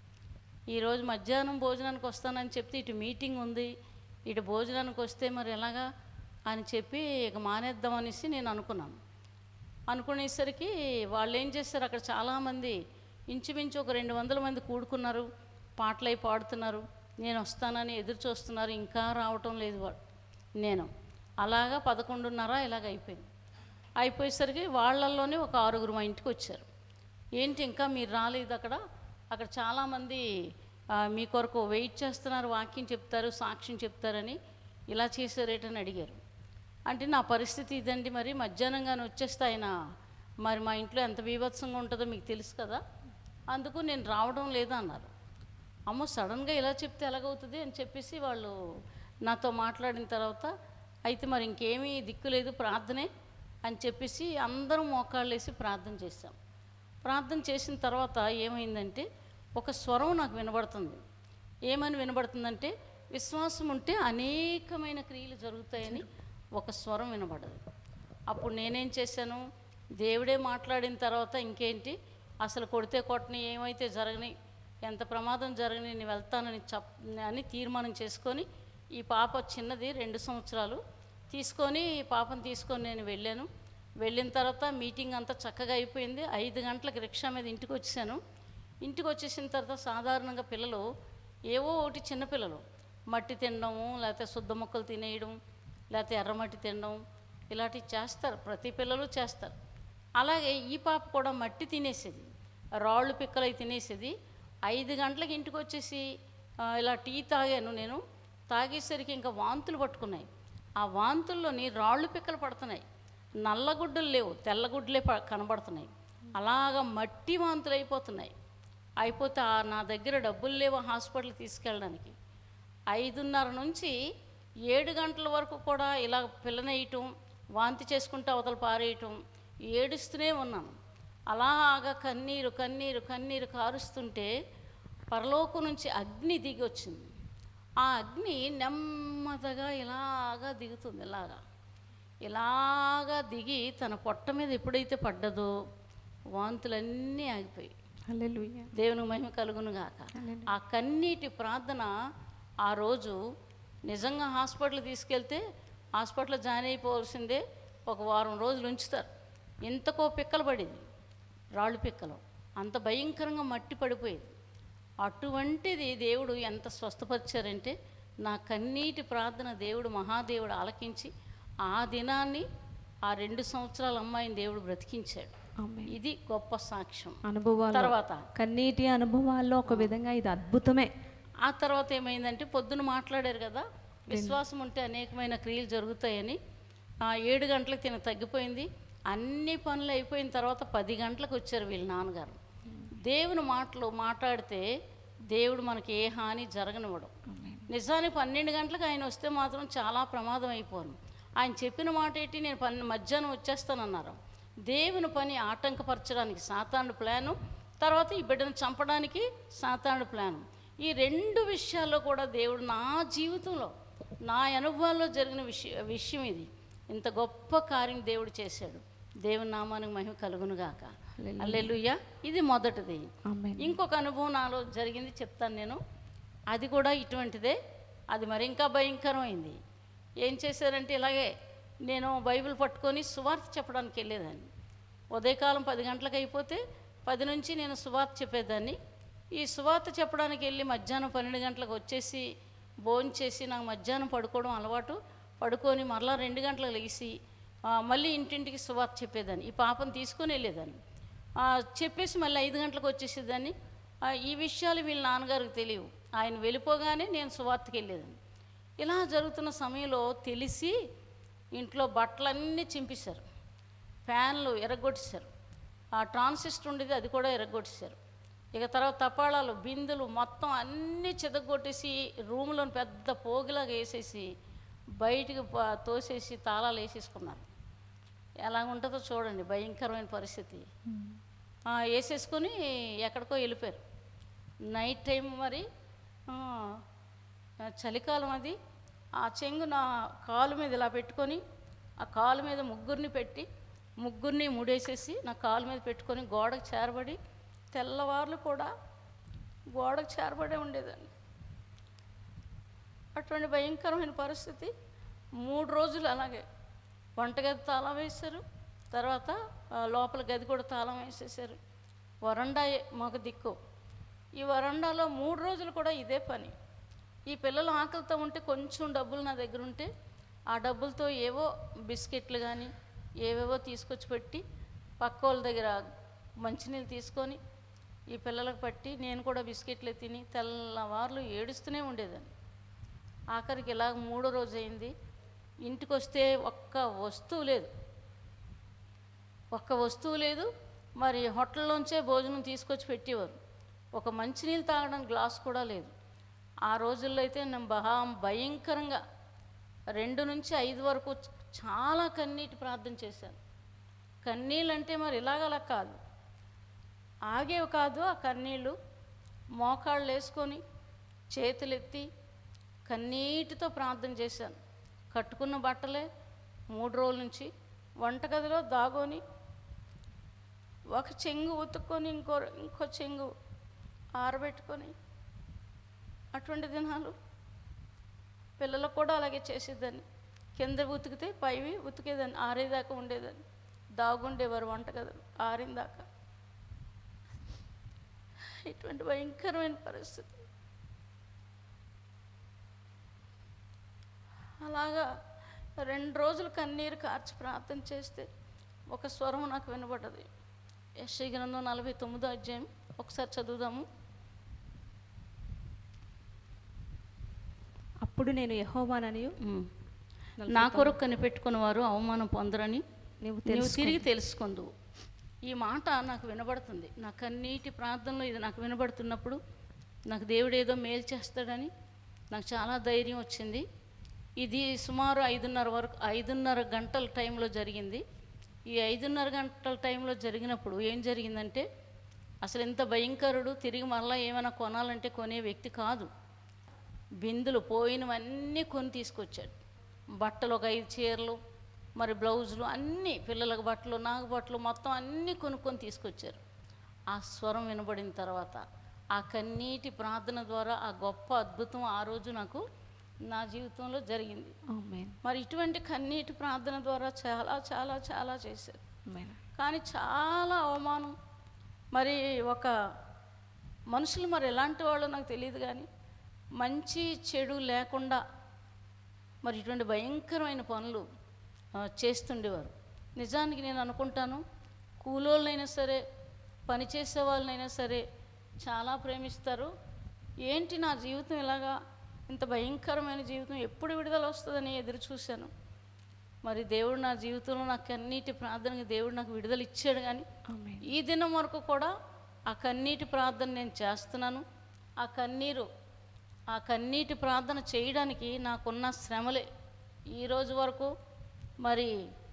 ఈరోజు మధ్యాహ్నం భోజనానికి వస్తానని చెప్తే ఇటు మీటింగ్ ఉంది ఇటు భోజనానికి వస్తే మరి ఎలాగా అని చెప్పి ఇక మానేద్దాం అనేసి నేను అనుకున్నాను అనుకునేసరికి వాళ్ళు ఏం చేస్తారు అక్కడ చాలామంది ఇంచుమించు ఒక రెండు వందల మంది కూడుకున్నారు పాటలు అయి పాడుతున్నారు నేను వస్తానని ఎదురు చూస్తున్నారు ఇంకా రావటం లేదు వాడు నేను అలాగా పదకొండున్నర ఇలాగ అయిపోయింది అయిపోయేసరికి వాళ్ళల్లోనే ఒక ఆరుగురు మా ఇంటికి వచ్చారు ఏంటి ఇంకా మీరు రాలేదు అక్కడ అక్కడ చాలామంది ఆ, మీ కొరకు వెయిట్ చేస్తున్నారు వాక్యం చెప్తారు సాక్ష్యం చెప్తారని ఇలా చేశారేటని అడిగారు అంటే నా పరిస్థితి ఇదండి మరి మధ్యాహ్నంగానే వచ్చేస్తే ఆయన మరి మా ఇంట్లో ఎంత బీభత్సంగా ఉంటుందో మీకు తెలుసు కదా అందుకు నేను రావడం లేదు అన్నారు అమ్మో సడన్గా ఇలా చెప్తే ఎలాగవుతుంది అని చెప్పేసి వాళ్ళు నాతో మాట్లాడిన తర్వాత అయితే మరి ఇంకేమీ దిక్కు లేదు ప్రార్థనే అని చెప్పేసి అందరం మోకాళ్ళు వేసి ప్రార్థన చేశాం ప్రార్థన చేసిన తర్వాత ఏమైందంటే ఒక స్వరం నాకు వినబడుతుంది ఏమని వినబడుతుందంటే విశ్వాసం ఉంటే అనేకమైన క్రియలు జరుగుతాయని ఒక స్వరం వినబడదు అప్పుడు నేనేం చేశాను దేవుడే మాట్లాడిన తర్వాత ఇంకేంటి అసలు కొడితే కొట్టని ఏమైతే జరగని ఎంత ప్రమాదం జరగని నేను వెళ్తానని చెప్ అని తీర్మానం చేసుకొని ఈ పాప చిన్నది రెండు సంవత్సరాలు తీసుకొని పాపను తీసుకొని నేను వెళ్ళాను వెళ్ళిన తర్వాత మీటింగ్ అంతా చక్కగా అయిపోయింది ఐదు గంటలకు రిక్షా మీద ఇంటికి వచ్చాను ఇంటికి వచ్చేసిన తర్వాత సాధారణంగా పిల్లలు ఏవో ఒకటి చిన్నపిల్లలు మట్టి తినడము లేకపోతే శుద్ధ మొక్కలు తినేయడం లేకపోతే ఎర్రమట్టి తినడం ఇలాంటివి చేస్తారు ప్రతి పిల్లలు చేస్తారు అలాగే ఈ పాప కూడా మట్టి తినేసేది రాళ్ళు పిక్కలు అవి తినేసేది ఐదు గంటలకు ఇంటికి వచ్చేసి ఆ, ఇలా టీ తాగాను నేను తాగేసరికి ఇంకా వాంతులు పట్టుకున్నాయి ఆ వాంతుల్లోని రాళ్ళు పిక్కలు పడుతున్నాయి నల్లగుడ్డలు లేవు తెల్లగుడ్లే ప కనబడుతున్నాయి అలాగ మట్టి వాంతులు అయిపోతున్నాయి అయిపోతే ఆ నా దగ్గర డబ్బులు లేవు హాస్పిటల్ తీసుకెళ్ళడానికి ఐదున్నర నుంచి ఏడు గంటల వరకు కూడా ఇలా పిల్లనేయటం వాంతి చేసుకుంటూ అవతల పారేయటం ఏడుస్తూనే ఉన్నాను అలాగా కన్నీరు కన్నీరు కన్నీరు కారుస్తుంటే పరలోకం నుంచి అగ్ని దిగి వచ్చింది ఆ అగ్ని నెమ్మదిగా ఇలాగా దిగుతుంది ఇలాగా ఇలాగా దిగి తన పొట్ట మీద ఎప్పుడైతే పడ్డదో వాంతులన్నీ ఆగిపోయాయి హల్లెలూయా దేవుని మహిమ కలుగును గాక ఆ కన్నీటి ప్రార్థన ఆ రోజు నిజంగా హాస్పిటల్ తీసుకెళ్తే హాస్పిటల్ జాయిన్ అయిపోవాల్సిందే ఒక వారం రోజులు ఉంచుతారు ఇంతకో పిక్కలు పడేది రాళ్ళు పిక్కలు అంత భయంకరంగా మట్టి పడిపోయేది అటువంటిది దేవుడు ఎంత స్వస్థపరిచారంటే నా కన్నీటి ప్రార్థన దేవుడు మహాదేవుడు ఆలకించి ఆ దినాన్ని ఆ రెండు సంవత్సరాల అమ్మాయిని దేవుడు బ్రతికించాడు ఆమేన్. ఇది గొప్ప సాక్ష్యం అనుభవాలు తర్వాత కన్నీటి అనుభవాల్లో ఒక విధంగా ఇది అద్భుతమే ఆ తర్వాత ఏమైందంటే పొద్దున మాట్లాడారు కదా విశ్వాసం ఉంటే అనేకమైన క్రియలు జరుగుతాయని ఆ ఏడు గంటలకు తిన తగ్గిపోయింది అన్ని పనులు అయిపోయిన తర్వాత పది గంటలకు వచ్చారు వీళ్ళ నాన్నగారు దేవుని మాటలు మాట్లాడితే దేవుడు మనకి ఏ హాని జరగనివ్వడం నిజానికి పన్నెండు గంటలకు ఆయన వస్తే మాత్రం చాలా ప్రమాదం అయిపోను ఆయన చెప్పిన మాట ఏంటి నేను పన్నె మధ్యాహ్నం వచ్చేస్తానన్నారు దేవుని పని ఆటంకపరచడానికి సాతాను ప్లాను తర్వాత ఈ బిడ్డను చంపడానికి సాతాను ప్లాను ఈ రెండు విషయాల్లో కూడా దేవుడు నా జీవితంలో నా అనుభవాల్లో జరిగిన విషయ విషయం ఇది ఇంత గొప్ప కార్యం దేవుడు చేశాడు దేవుని నామానికి మహిమ కలుగును గాక అల్లెలుయ్యా ఇది మొదటిది ఆమేన్ ఇంకొక అనుభవం నాలో జరిగింది చెప్తాను నేను అది కూడా ఇటువంటిదే అది మరి ఇంకా భయంకరమైంది ఏం చేశారంటే ఇలాగే నేను బైబిల్ పట్టుకొని సువార్త చెప్పడానికి వెళ్ళేదాన్ని ఉదయకాలం పది గంటలకు అయిపోతే పది నుంచి నేను సువార్త చెప్పేదాన్ని ఈ సువార్త చెప్పడానికి వెళ్ళి మధ్యాహ్నం పన్నెండు గంటలకు వచ్చేసి భోంచేసి నాకు మధ్యాహ్నం పడుకోవడం అలవాటు పడుకొని మరలా రెండు గంటలకు లేచి ఆ, మళ్ళీ ఇంటింటికి సువార్త చెప్పేదాన్ని ఈ పాపను తీసుకొని వెళ్ళేదాన్ని ఆ, చెప్పేసి మళ్ళీ ఐదు గంటలకు వచ్చేసేదాన్ని ఆ, ఈ విషయాలు వీళ్ళ నాన్నగారికి తెలియవు ఆయన వెళ్ళిపోగానే నేను సువార్తకి వెళ్ళేదాన్ని ఇలా జరుగుతున్న సమయంలో తెలిసి ఇంట్లో బట్టలన్నీ చింపేశారు ఫ్యాన్లు ఎరగొట్టేశారు ఆ ట్రాన్సిస్టర్ ఉండేది అది కూడా ఎరగొట్టేశారు ఇక తర్వాత తపాళాలు బిందులు మొత్తం అన్నీ చెదగొట్టేసి రూమ్లో పెద్ద పోగిలాగా వేసేసి బయటికి ప- తోసేసి తాళాలు వేసేసుకున్నారు ఎలా ఉంటుందో చూడండి భయంకరమైన పరిస్థితి ఆ, వేసేసుకొని ఎక్కడికో వెళ్ళిపోయారు నైట్ టైం మరి ఆ, ఆ, చలికాలం అది ఆ చెంగు నా కాలు మీద ఇలా పెట్టుకొని ఆ కాలు మీద ముగ్గురిని పెట్టి ముగ్గురిని ముడేసేసి నా కాలు మీద పెట్టుకొని గోడకు చేరబడి తెల్లవార్లు కూడా గోడకు చేరబడే ఉండేదాన్ని అటువంటి భయంకరమైన పరిస్థితి మూడు రోజులు అలాగే వంటగది తాళం వేశారు తర్వాత ఆ, లోపల గది కూడా తాళం వేసేసారు వరండా ఏ- మాకు దిక్కు ఈ వరండాలో మూడు రోజులు కూడా ఇదే పని ఈ పిల్లలు ఆకలితో ఉంటే కొంచెం డబ్బులు నా దగ్గర ఉంటే ఆ డబ్బులతో ఏవో బిస్కెట్లు కానీ ఏవేవో తీసుకొచ్చి పెట్టి పక్క వాళ్ళ దగ్గర మంచినీళ్ళు తీసుకొని ఈ పిల్లలకు పట్టి నేను కూడా బిస్కెట్లు తిని తెల్లవార్లు ఏడుస్తూనే ఉండేదాన్ని ఆఖరికి ఇలా మూడో రోజు అయింది ఇంటికి వస్తే ఒక్క వస్తువు లేదు ఒక్క వస్తువు లేదు మరి హోటల్లోంచే భోజనం తీసుకొచ్చి పెట్టేవారు ఒక మంచినీళ్ళు తాగడానికి గ్లాస్ కూడా లేదు ఆ రోజుల్లో అయితే నేను బహా భయంకరంగా రెండు నుంచి ఐదు వరకు చాలా కన్నీటి ప్రార్థన చేశాను కన్నీళ్ళు అంటే మరి ఇలాగలా కాదు ఆగేవి కాదు ఆ కన్నీళ్ళు మోకాళ్ళు వేసుకొని చేతులెత్తి కన్నీటితో ప్రార్థన చేశాను కట్టుకున్న బట్టలే మూడు రోజుల నుంచి వంటగదిలో దాగోని ఒక చెంగు ఉతుక్కొని ఇంకో ఇంకో చెంగు ఆరబెట్టుకొని అటువంటి దినాలు పిల్లలకు కూడా అలాగే చేసేదాన్ని కింద ఉతికితే పైవి ఉతికేదాన్ని ఆరేదాకా ఉండేదాన్ని దాగుండేవారు వంటగదులు ఆరిందాకా ఇటువంటి భయంకరమైన పరిస్థితి అలాగా రెండు రోజులు కన్నీరు కార్చి ప్రార్థన చేస్తే ఒక స్వరం నాకు వినబడ్డది యశ్ఐ గ్రంథం నలభై తొమ్మిదో అధ్యాయం ఒకసారి చదువుదాము అప్పుడు నేను యహోవాననియు నా కొరకు కనిపెట్టుకున్న వారు అవమానం పొందరని నీవు నువ్వు తిరిగి తెలుసుకుందు ఈ మాట నాకు వినబడుతుంది నా కన్నీటి ప్రార్థనలో ఇది నాకు వినబడుతున్నప్పుడు నాకు దేవుడు ఏదో మేలు చేస్తాడని నాకు చాలా ధైర్యం వచ్చింది ఇది సుమారు ఐదున్నర వరకు ఐదున్నర గంటల టైంలో జరిగింది ఈ ఐదున్నర గంటల టైంలో జరిగినప్పుడు ఏం జరిగిందంటే అసలు ఎంత భయంకరుడు తిరిగి మరలా ఏమైనా కొనాలంటే కొనే వ్యక్తి కాదు బిందులు పోయినవన్నీ కొని తీసుకొచ్చాడు బట్టలు ఒక ఐదు చీరలు మరి బ్లౌజులు అన్నీ పిల్లలకు బట్టలు నాకు బట్టలు మొత్తం అన్నీ కొనుక్కొని తీసుకొచ్చారు ఆ స్వరం వినబడిన తర్వాత ఆ కన్నీటి ప్రార్థన ద్వారా ఆ గొప్ప అద్భుతం ఆ రోజు నాకు నా జీవితంలో జరిగింది ఆమేన్ మరి ఇటువంటి కన్నీటి ప్రార్థన ద్వారా చాలా చాలా చాలా చేశారు ఆమేన్ కానీ చాలా అవమానం మరి ఒక మనుషులు మరి ఎలాంటి వాళ్ళో నాకు తెలియదు కానీ మంచి చెడు లేకుండా మరి ఇటువంటి భయంకరమైన పనులు ఆ, చేస్తుండేవారు నిజానికి నేను అనుకుంటాను కూలోళ్ళనైనా సరే పనిచేసే వాళ్ళనైనా సరే చాలా ప్రేమిస్తారు ఏంటి నా జీవితం ఇలాగా ఇంత భయంకరమైన జీవితం ఎప్పుడు విడుదల వస్తుందని ఎదురు చూశాను మరి దేవుడు నా జీవితంలో నాకు కన్నీటి ప్రార్థనకి దేవుడు నాకు విడుదల ఇచ్చాడు కానీ ఆమేన్ ఈ దినం వరకు కూడా ఆ కన్నీటి ప్రార్థన నేను చేస్తున్నాను ఆ కన్నీరు ఆ కన్నీటి ప్రార్థన చేయడానికి నాకున్న శ్రమలే ఈ రోజు వరకు మరి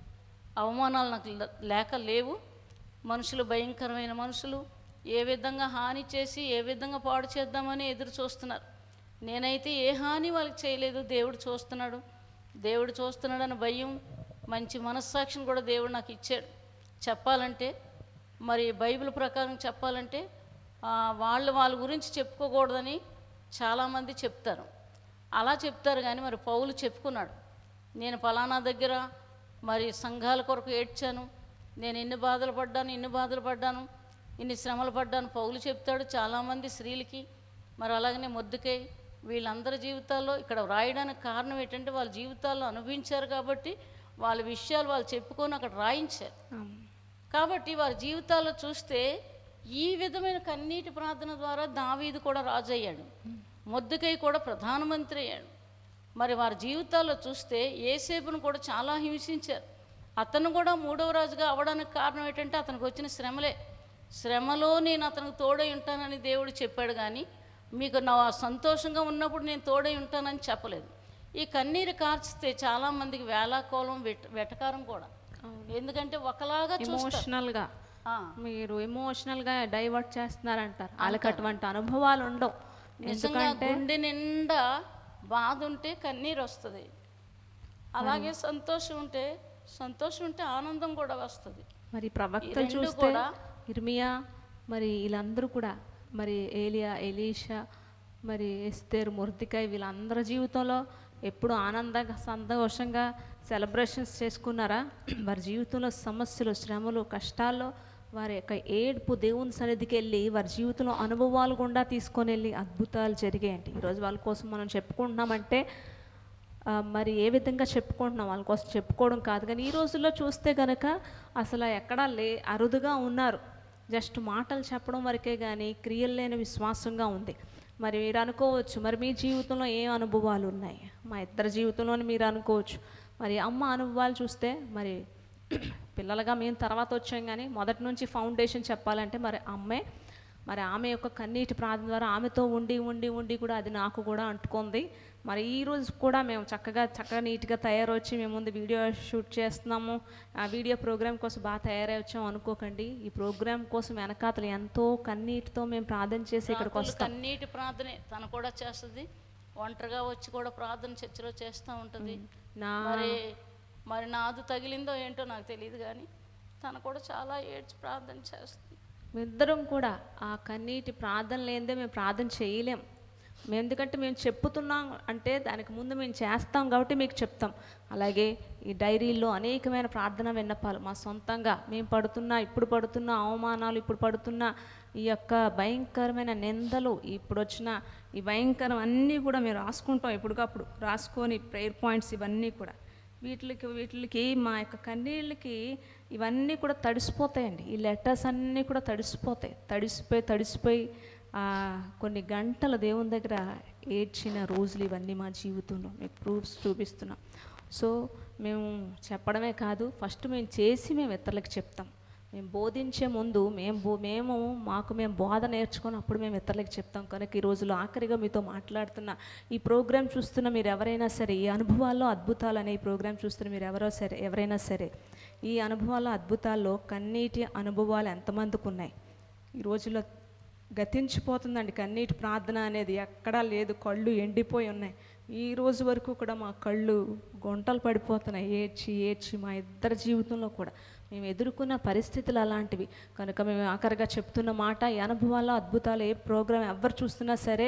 అవమానాలు నాకు లే- లేక లేవు మనుషులు భయంకరమైన మనుషులు ఏ విధంగా హాని చేసి ఏ విధంగా పాడు చేద్దామని ఎదురు చూస్తున్నారు నేనైతే ఏ హాని వాళ్ళకి చేయలేదు దేవుడు చూస్తున్నాడు దేవుడు చూస్తున్నాడని భయం మంచి మనస్సాక్షిని కూడా దేవుడు నాకు ఇచ్చాడు చెప్పాలంటే మరి బైబిల్ ప్రకారం చెప్పాలంటే ఆ, వాళ్ళు వాళ్ళ గురించి చెప్పుకోకూడదని చాలామంది చెప్తారు అలా చెప్తారు కానీ మరి పౌలు చెప్పుకున్నాడు నేను ఫలానా దగ్గర మరి సంఘాల కొరకు ఏడ్చాను నేను ఎన్ని బాధలు పడ్డాను ఇన్ని బాధలు పడ్డాను ఇన్ని శ్రమలు పడ్డాను పౌలు చెప్తాడు చాలామంది స్త్రీలకి మరి అలాగనే మొద్దుకై వీళ్ళందరి జీవితాల్లో ఇక్కడ రాయడానికి కారణం ఏంటంటే వాళ్ళ జీవితాల్లో అనుభవించారు కాబట్టి వాళ్ళ విషయాలు వాళ్ళు చెప్పుకొని అక్కడ రాయించారు ఆమేన్ కాబట్టి వారి జీవితాల్లో చూస్తే ఈ విధమైన కన్నీటి ప్రార్థన ద్వారా దావీదు కూడా రాజు అయ్యాడు మొద్దుకై కూడా ప్రధానమంత్రి అయ్యాడు మరి వారి జీవితాల్లో చూస్తే ఏసేపును కూడా చాలా హింసించారు అతను కూడా మూడవ రాజుగా అవ్వడానికి కారణం ఏంటంటే అతనికి వచ్చిన శ్రమలే శ్రమలో నేను అతనికి తోడై ఉంటానని దేవుడు చెప్పాడు కానీ మీకు నా సంతోషంగా ఉన్నప్పుడు నేను తోడై ఉంటానని చెప్పలేదు ఈ కన్నీరు కార్చితే చాలామందికి వేలాకోలం వెట వెటకారం కూడా ఎందుకంటే ఒకలాగా చూస్తారు ఎమోషనల్గా ఆ, మీరు ఎమోషనల్గా డైవర్ట్ చేస్తున్నారంటారు వాళ్ళకి అటువంటి అనుభవాలు ఉండవు నిజంగా గుండె నిండా బాధ ఉంటే కన్నీరు వస్తుంది అలాగే సంతోషం ఉంటే సంతోషం ఉంటే ఆనందం కూడా వస్తుంది మరి ప్రవక్తలు రెండు చూస్తే కూడా ఇర్మియా మరి వీళ్ళందరూ కూడా మరి ఏలియా ఎలీషా మరి ఎస్తేర్ ముర్తికాయ్ వీళ్ళందరి జీవితంలో ఎప్పుడు ఆనందంగా సంతోషంగా సెలబ్రేషన్స్ చేసుకున్నారా వారి జీవితంలో సమస్యలు శ్రమలు కష్టాల్లో వారి యొక్క ఏడుపు దేవుని సన్నిధికి వెళ్ళి వారి జీవితంలో అనుభవాలు గుండా తీసుకొని వెళ్ళి అద్భుతాలు జరిగాయండి ఈరోజు వాళ్ళ కోసం మనం చెప్పుకుంటున్నామంటే ఆ, మరి ఏ విధంగా చెప్పుకుంటున్నాం వాళ్ళ కోసం చెప్పుకోవడం కాదు కానీ ఈ రోజుల్లో చూస్తే కనుక అసలు ఎక్కడా లే అరుదుగా ఉన్నారు జస్ట్ మాటలు చెప్పడం వరకే కానీ క్రియలు లేని విశ్వాసంగా ఉంది మరి మీరు అనుకోవచ్చు మరి మీ జీవితంలో ఏం అనుభవాలు ఉన్నాయి మా ఇద్దరి జీవితంలోని మీరు అనుకోవచ్చు మరి అమ్మ అనుభవాలు చూస్తే మరి పిల్లలుగా మేము తర్వాత వచ్చాం కానీ మొదటి నుంచి ఫౌండేషన్ చెప్పాలంటే మరి అమ్మే మరి ఆమె యొక్క కన్నీటి ప్రార్థన ద్వారా ఆమెతో ఉండి ఉండి ఉండి కూడా అది నాకు కూడా అంటుకుంది మరి ఈ రోజు కూడా మేము చక్కగా చక్కగా నీట్గా తయారొచ్చి మేము ముందు వీడియో షూట్ చేస్తున్నాము ఆ వీడియో ప్రోగ్రామ్ కోసం బాగా తయారై వచ్చాము అనుకోకండి ఈ ప్రోగ్రామ్ కోసం వెనకాతలు ఎంతో కన్నీటితో మేము ప్రార్థన చేసి ఇక్కడికి రాత్రులు వస్తాం కన్నీటి ప్రార్థనే తను కూడా చేస్తుంది ఒంటరిగా వచ్చి కూడా ప్రార్థన చర్చలో చేస్తూ ఉంటుంది నా మరి మరి నాదు తగిలిందో ఏంటో నాకు తెలియదు కానీ తను కూడా చాలా ఏడ్చి ప్రార్థన చేస్తుంది ఇద్దరం కూడా ఆ కన్నీటి ప్రార్థన లేనిదే మేము ప్రార్థన చేయలేం మేము ఎందుకంటే మేము చెప్పుతున్నాం అంటే దానికి ముందు మేము చేస్తాం కాబట్టి మీకు చెప్తాం అలాగే ఈ డైరీల్లో అనేకమైన ప్రార్థన విన్నపాలు మా సొంతంగా మేము పడుతున్న ఇప్పుడు పడుతున్న అవమానాలు ఇప్పుడు పడుతున్న ఈ యొక్క భయంకరమైన నిందలు ఇప్పుడు వచ్చిన ఈ భయంకరం అన్నీ కూడా మేము రాసుకుంటాం ఎప్పటికప్పుడు రాసుకొని ప్రేయర్ పాయింట్స్ ఇవన్నీ కూడా వీటికి వీటికి మా యొక్క కన్నీళ్ళకి ఇవన్నీ కూడా తడిసిపోతాయండి ఈ లెటర్స్ అన్నీ కూడా తడిసిపోతాయి తడిసిపోయి తడిసిపోయి ఆ, కొన్ని గంటల దేవుని దగ్గర ఏడ్చిన రోజులు ఇవన్నీ మా జీవితంలో మీకు ప్రూఫ్స్ చూపిస్తున్నాం సో మేము చెప్పడమే కాదు ఫస్ట్ మేము చేసి మేము ఇతరులకు చెప్తాం మేము బోధించే ముందు మేము బో మేము మాకు మేము బోధ నేర్చుకొని అప్పుడు మేము ఇతరులకు చెప్తాం కనుక ఈ రోజులో ఆఖరిగా మీతో మాట్లాడుతున్న ఈ ప్రోగ్రాం చూస్తున్న మీరు ఎవరైనా సరే ఈ అనుభవాల్లో అద్భుతాలు అనే ఈ ప్రోగ్రాం చూస్తున్న మీరు ఎవరో సరే ఎవరైనా సరే ఈ అనుభవాల్లో అద్భుతాల్లో కన్నీటి అనుభవాలు ఎంతమందికి ఉన్నాయి ఈ రోజుల్లో గతించిపోతుందండి కన్నీటి ప్రార్థన అనేది ఎక్కడా లేదు కళ్ళు ఎండిపోయి ఉన్నాయి ఈ రోజు వరకు కూడా మా కళ్ళు గుంటలు పడిపోతున్నాయి ఏడ్చి ఏడ్చి మా ఇద్దరి జీవితంలో కూడా మేము ఎదుర్కొన్న పరిస్థితులు అలాంటివి కనుక మేము ఆఖరిగా చెప్తున్న మాట ఈ అనుభవాల్లో అద్భుతాలు ఏ ప్రోగ్రాం ఎవరు చూస్తున్నా సరే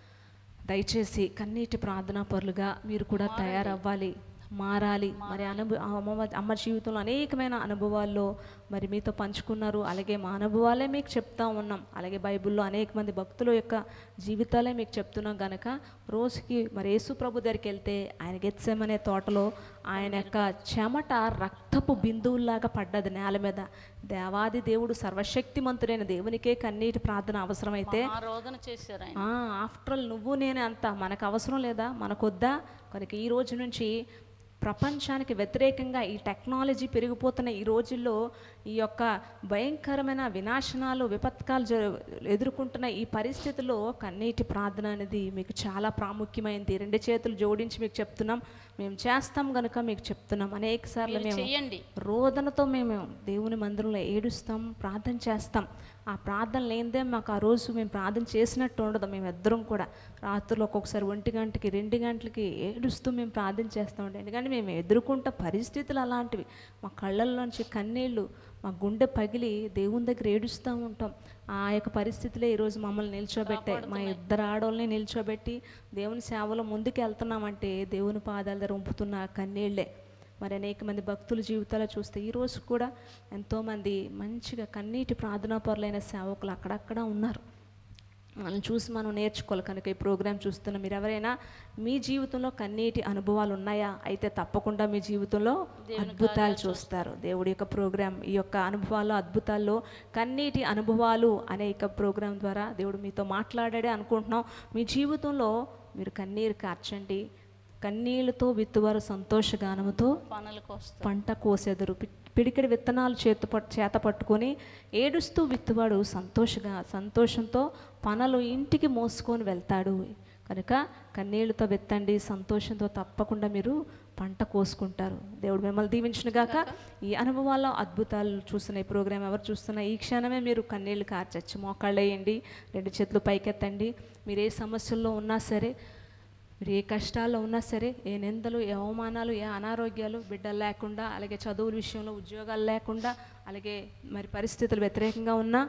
దయచేసి కన్నీటి ప్రార్థనా పరులుగా మీరు కూడా తయారవ్వాలి మారాలి మరి అనుభవ అమ్మ అమ్మ జీవితంలో అనేకమైన అనుభవాల్లో మరి మీతో పంచుకున్నారు అలాగే మా అనుభవాలే మీకు చెప్తా ఉన్నాం అలాగే బైబిల్లో అనేక మంది భక్తుల యొక్క జీవితాలే మీకు చెప్తున్నాం గనక రోజుకి మరి యేసు ప్రభు దగ్గరికి వెళ్తే ఆయన గెత్సెమనే తోటలో ఆయన యొక్క చెమట రక్తపు బిందువుల్లాగా పడ్డది నేల మీద దేవాది దేవుడు సర్వశక్తిమంతుడైన దేవునికే కన్నీటి ప్రార్థన అవసరమైతే ఆరోధన చేశారు ఆయన ఆఫ్టర్ ఆల్ నువ్వు నేనే అంత మనకు అవసరం లేదా మనకొద్దా కనుక ఈ రోజు నుంచి ప్రపంచానికి వ్యతిరేకంగా ఈ టెక్నాలజీ పెరిగిపోతున్న ఈ రోజుల్లో ఈ యొక్క భయంకరమైన వినాశనాలు విపత్కాలు జ ఎదుర్కొంటున్న ఈ పరిస్థితుల్లో కన్నీటి ప్రార్థన అనేది మీకు చాలా ప్రాముఖ్యమైనది రెండు చేతులు జోడించి మీకు చెప్తున్నాం మేము చేస్తాం కనుక మీకు చెప్తున్నాం అనేక సార్లు మేము చెయ్యండి రోదనతో మేము దేవుని మందిరంలో ఏడుస్తాం ప్రార్థన చేస్తాం ఆ ప్రార్థన లేనిదే మాకు ఆ రోజు మేము ప్రార్థన చేసినట్టు ఉండదు మేము ఇద్దరం కూడా రాత్రులు ఒక్కొక్కసారి ఒంటి గంటకి రెండు గంటలకి ఏడుస్తూ మేము ప్రార్థన చేస్తూ ఉంటాం ఎందుకంటే మేము ఎదుర్కొంటే పరిస్థితులు అలాంటివి మా కళ్ళల్లోంచి కన్నీళ్ళు మా గుండె పగిలి దేవుని దగ్గర ఏడుస్తూ ఉంటాం ఆ యొక్క పరిస్థితులే ఈరోజు మమ్మల్ని నిల్చోబెట్టాయి మా ఇద్దరు ఆడవాళ్ళని నిల్చోబెట్టి దేవుని సేవలో ముందుకు వెళ్తున్నామంటే దేవుని పాదాల దగ్గర ఉంపుతున్న ఆ కన్నీళ్ళే మరి అనేక మంది భక్తుల జీవితాలు చూస్తే ఈ రోజు కూడా ఎంతోమంది మంచిగా కన్నీటి ప్రార్థనా పరులైన సేవకులు అక్కడక్కడ ఉన్నారు మనం చూసి మనం నేర్చుకోవాలి కనుక ఈ ప్రోగ్రాం చూస్తున్న మీరు ఎవరైనా మీ జీవితంలో కన్నీటి అనుభవాలు ఉన్నాయా అయితే తప్పకుండా మీ జీవితంలో అద్భుతాలు చూస్తారు దేవుడి యొక్క ప్రోగ్రాం ఈ యొక్క అనుభవాలు అద్భుతాల్లో కన్నీటి అనుభవాలు అనే యొక్క ప్రోగ్రాం ద్వారా దేవుడు మీతో మాట్లాడాడే అనుకుంటున్నాం మీ జీవితంలో మీరు కన్నీరు కార్చండి కన్నీళ్లతో విత్తువారు సంతోషగానముతో పనులకు వస్తారు పంట కోసెదరు పి- పిడికిడి విత్తనాలు చేతి పట్ చేత పట్టుకొని ఏడుస్తూ విత్తువాడు సంతోషంగా సంతోషంతో పనులు ఇంటికి మోసుకొని వెళ్తాడు కనుక కన్నీళ్లతో విత్తండి సంతోషంతో తప్పకుండా మీరు పంట కోసుకుంటారు దేవుడు మిమ్మల్ని దీవించిన గాక ఈ అనుభవాల్లో అద్భుతాలు చూస్తున్న ఈ ప్రోగ్రాం ఎవరు చూస్తున్నా ఈ క్షణమే మీరు కన్నీళ్లు కార్చచ్చు మోకాళ్ళు వేయండి రెండు చేతులు పైకెత్తండి మీరు ఏ సమస్యల్లో ఉన్నా సరే మీరు ఏ కష్టాల్లో ఉన్నా సరే ఏ నిందలు ఏ అవమానాలు ఏ అనారోగ్యాలు బిడ్డలు లేకుండా అలాగే చదువుల విషయంలో ఉద్యోగాలు లేకుండా అలాగే మరి పరిస్థితులు వ్యతిరేకంగా ఉన్నా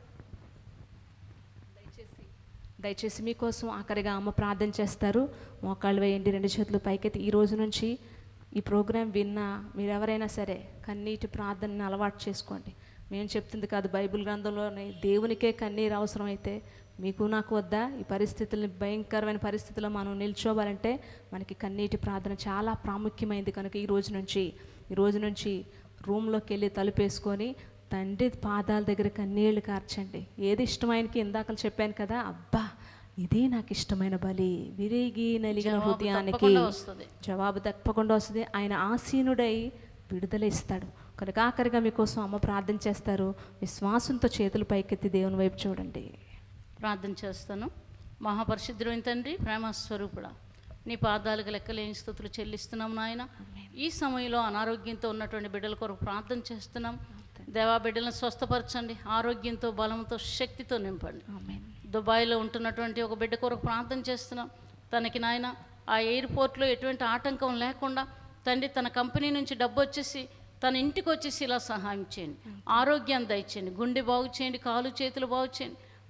దయచేసి దయచేసి మీకోసం ఆఖరిగా అమ్మ ప్రార్థన చేస్తారు మోకాళ్ళు వేయండి రెండు చేతులు పైకెత్తి ఈ రోజు నుంచి ఈ ప్రోగ్రాం విన్నా మీరు ఎవరైనా సరే కన్నీటి ప్రార్థనని అలవాటు చేసుకోండి మేము చెప్తుంది కాదు బైబిల్ గ్రంథంలోనే దేవునికే కన్నీరు అవసరమైతే మీకు నాకు వద్దా ఈ పరిస్థితుల్ని భయంకరమైన పరిస్థితుల్లో మనం నిల్చోవాలంటే మనకి కన్నీటి ప్రార్థన చాలా ప్రాముఖ్యమైనది కనుక ఈ రోజు నుంచి ఈ రోజు నుంచి రూమ్లోకి వెళ్ళి తలుపేసుకొని తండ్రి పాదాల దగ్గర కన్నీళ్లు కార్చండి ఏది ఇష్టమైనకి ఇందాక చెప్పాను కదా అబ్బా ఇదే నాకు ఇష్టమైన బలి విరిగి నలిగిన జవాబు హృదయానికి తప్పకుండా వస్తుంది. జవాబు తప్పకుండా వస్తుంది ఆయన ఆసీనుడై విడుదల ఇస్తాడు కనుక ఆఖరిగా మీకోసం అమ్మ ప్రార్థన చేస్తారు విశ్వాసంతో చేతులు పైకెత్తి దేవుని వైపు చూడండి ప్రార్థన చేస్తాను మహాపరిశుద్ధుడైన తండ్రి ప్రేమ స్వరూపుడా నీ పాదాలకు లెక్కలేని స్థుతులు చెల్లిస్తున్నాం నాయన ఈ సమయంలో అనారోగ్యంతో ఉన్నటువంటి బిడ్డల కొరకు ప్రార్థన చేస్తున్నాం దేవా బిడ్డలను స్వస్థపరచండి ఆరోగ్యంతో బలంతో శక్తితో నింపండి ఆమేన్. దుబాయ్లో ఉంటున్నటువంటి ఒక బిడ్డ కొరకు ప్రార్థన చేస్తున్నాం తనకి నాయన ఆ ఎయిర్పోర్ట్లో ఎటువంటి ఆటంకం లేకుండా తండ్రి తన కంపెనీ నుంచి డబ్బు వచ్చేసి తన ఇంటికి వచ్చేసి ఇలా సహాయం చేయండి ఆరోగ్యాన్ని దయచేయండి గుండె బాగు చేయండి కాలు చేతులు బాగు చేయండి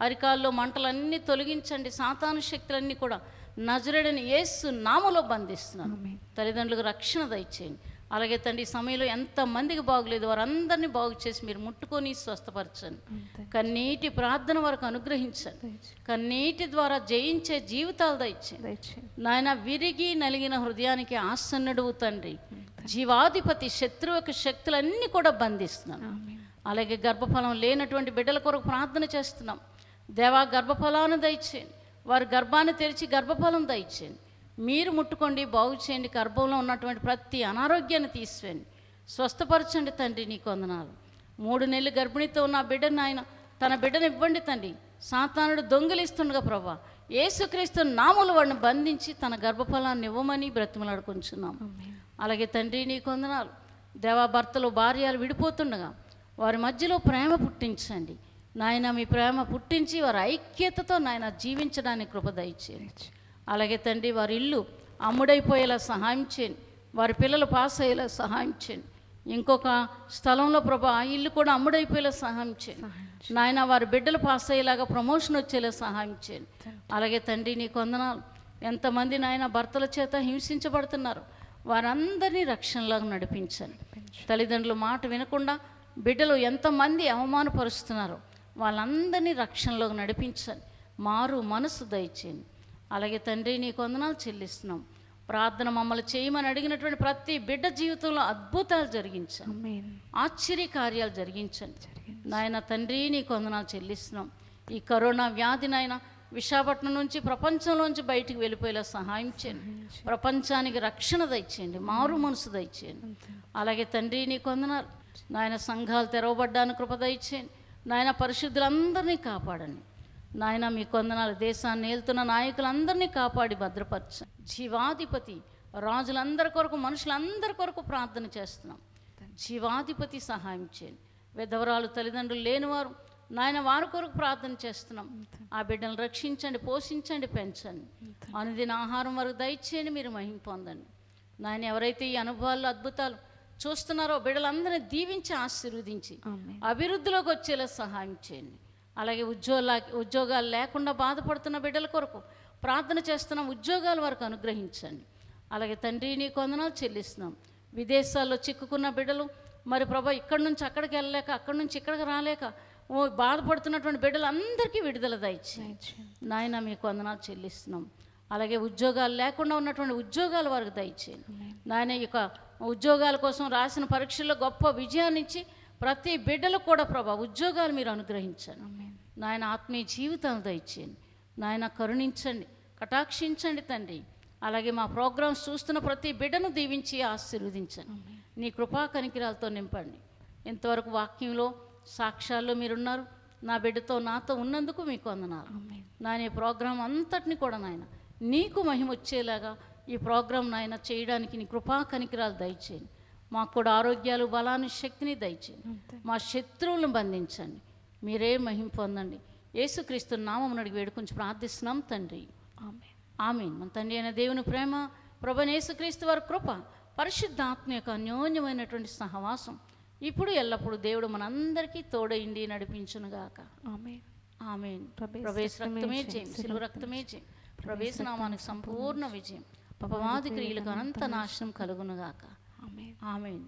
అరికాల్లో మంటలన్నీ తొలగించండి సాతాను శక్తులన్నీ కూడా నజరడని యేసు నామలో బంధిస్తున్నాను ఆమేన్. తల్లిదండ్రులకు రక్షణ దయచేయండి అలాగే తండ్రి ఈ సమయంలో ఎంతమందికి బాగులేదు వారందరినీ బాగు చేసి మీరు ముట్టుకొని స్వస్థపరచండి అంతే. కన్నీటి ప్రార్థన వరకు అనుగ్రహించండి దయచేయండి. కన్నీటి ద్వారా జయించే జీవితాలు దయచేయండి దయచేయండి నాయన విరిగి నలిగిన హృదయానికి ఆసన్నుడు తండ్రి జీవాధిపతి శత్రువు యొక్క శక్తులన్నీ కూడా బంధిస్తున్నాను ఆమేన్. అలాగే గర్భఫలం లేనటువంటి బిడ్డల కొరకు ప్రార్థన చేస్తున్నాం దేవా గర్భఫలాన్ని దయచేయండి వారి గర్భాన్ని తెరిచి గర్భఫలం దయచేయండి మీరు ముట్టుకోండి బాగు చేయండి గర్భంలో ఉన్నటువంటి ప్రతి అనారోగ్యాన్ని తీసివేయండి స్వస్థపరచండి తండ్రి నీకు వందనాలు మూడు నెలలు గర్భిణితో ఉన్న ఆ బిడ్డను ఆయన తన బిడ్డను ఇవ్వండి తండ్రి సాతానుడు దొంగిలిస్తుండగా ప్రభా యేసుక్రీస్తు నాములు వాడిని బంధించి తన గర్భఫలాన్ని ఇవ్వమని బ్రతిమలాడుకుంటున్నాం ఆమేన్. అలాగే తండ్రి నీకు వందనాలు దేవా భర్తలు భార్యలు విడిపోతుండగా వారి మధ్యలో ప్రేమ పుట్టించండి నాయన మీ ప్రేమ పుట్టించి వారి ఐక్యతతో నాయన జీవించడానికి కృప దయచేయండి అలాగే తండ్రి వారి ఇల్లు అమ్ముడైపోయేలా సహాయం చేయండి వారి పిల్లలు పాస్ అయ్యేలా సహాయం చేయండి ఇంకొక స్థలంలో ప్రభా ఆ ఇల్లు కూడా అమ్ముడైపోయేలా సహాయం చేయండి నాయన వారి బిడ్డలు పాస్ అయ్యేలాగా ప్రమోషన్ వచ్చేలా సహాయం చేయండి అలాగే తండ్రి నీకు వందనాలు ఎంతమంది నాయన భర్తల చేత హింసించబడుతున్నారు వారందరినీ రక్షణలాగా నడిపించండి తల్లిదండ్రుల మాట వినకుండా బిడ్డలు ఎంతమంది అవమానపరుస్తున్నారో వాళ్ళందరినీ రక్షణలోకి నడిపించండి మారు మనసు దయచేయండి అలాగే తండ్రి నీకు వందనాలు చెల్లిస్తున్నాం ప్రార్థన మమ్మల్ని చేయమని అడిగినటువంటి ప్రతి బిడ్డ జీవితంలో అద్భుతాలు జరిగించండి ఆమేన్. ఆశ్చర్య కార్యాలు జరిగించండి నాయన తండ్రి నీకు వందనాలు చెల్లిస్తున్నాం ఈ కరోనా వ్యాధి నాయన విశాఖపట్నం నుంచి ప్రపంచంలోంచి బయటికి వెళ్ళిపోయేలా సహాయం చేయండి ప్రపంచానికి రక్షణ దయచేయండి మారు మనసు దయచేయండి అలాగే తండ్రి నీకు వందనాలు నాయన సంఘాలు తెరవబడ్డానికి కృప దయచేయండి నాయన పరిశుద్ధులందరినీ కాపాడండి నాయన మీ కొందనాలు దేశాన్ని ఏలుతున్న నాయకులందరినీ కాపాడి భద్రపరచండి జీవాధిపతి రాజులందరి కొరకు మనుషులందరి కొరకు ప్రార్థన చేస్తున్నాం జీవాధిపతి సహాయం చేయండి విధవరాలు తల్లిదండ్రులు లేనివారు నాయన వారి కొరకు ప్రార్థన చేస్తున్నాం ఆ బిడ్డను రక్షించండి పోషించండి పెంచండి అనుదిన ఆహారం వరకు దయచేయండి మీరు మహిమ పొందండి నాయన ఎవరైతే ఈ అనుభవాల్లో అద్భుతాలు చూస్తున్నారో బిడ్డలందరినీ దీవించి ఆశీర్వదించి ఆమేన్. అభివృద్ధిలోకి వచ్చేలా సహాయం చేయండి అలాగే ఉద్యోగాల ఉద్యోగాలు లేకుండా బాధపడుతున్న బిడ్డల కొరకు ప్రార్థన చేస్తున్నాం ఉద్యోగాల వరకు అనుగ్రహించండి అలాగే తండ్రి నీకు వందనాలు చెల్లిస్తున్నాం విదేశాల్లో చిక్కుకున్న బిడ్డలు మరి ప్రభా ఇక్కడి నుంచి అక్కడికి వెళ్ళలేక అక్కడి నుంచి ఇక్కడికి రాలేక ఓ బాధపడుతున్నటువంటి బిడ్డలందరికీ విడుదల దయచేయండి దయచేయండి. నాయన మీకు వందనాలు చెల్లిస్తున్నాం అలాగే ఉద్యోగాలు లేకుండా ఉన్నటువంటి ఉద్యోగాల వరకు దయచేయండి నాయన ఈ యొక్క ఉద్యోగాల కోసం రాసిన పరీక్షల్లో గొప్ప విజయాన్ని ఇచ్చి ప్రతి బిడ్డలకు కూడా ప్రభా ఉద్యోగాలు మీరు అనుగ్రహించండి ఆమేన్. నాయన ఆత్మీయ జీవితాలు దయచేయండి నాయన కరుణించండి కటాక్షించండి తండ్రి అలాగే మా ప్రోగ్రామ్స్ చూస్తున్న ప్రతి బిడ్డను దీవించి ఆశీర్వదించండి నీ కృపా కనికిరాలతో నింపండి ఇంతవరకు వాక్యంలో సాక్ష్యాల్లో మీరున్నారు నా బిడ్డతో నాతో ఉన్నందుకు మీకు వందనాలు ఆమేన్. నాయన ఈ ప్రోగ్రాం అంతటిని కూడా నాయన నీకు మహిమ వచ్చేలాగా ఈ ప్రోగ్రాం నాయన చేయడానికి నీ కృపా కనికిరాలు దయచేయండి మాకు కూడా ఆరోగ్యాలు బలాన్ని శక్తిని దయచేయండి అంతే. మా శత్రువులను బంధించండి మీరే మహిమ పొందండి యేసుక్రీస్తు నామం అడిగి వేడుకొని ప్రార్థిస్తున్నాం తండ్రి ఆమేన్. ఆమెన్ మన తండ్రి అయిన దేవుని ప్రేమ ప్రభు యేసుక్రీస్తు వారి కృప పరిశుద్ధ ఆత్మ యొక్క అన్యోన్యమైనటువంటి సహవాసం ఇప్పుడు ఎల్లప్పుడూ దేవుడు మనందరికీ తోడైండి నడిపించునుగాక ఆమేన్. ఆమెన్ ప్రభేసు ప్రవేశ రక్తమే రక్తమే జయం, జయం శిలువ శిలువ రక్తమే జయం ప్రవేశ నామానికి సంపూర్ణ విజయం పపవాది క్రియలకు అనంత నాశనం కలుగునుగాక ఆమేన్. ఆమెన్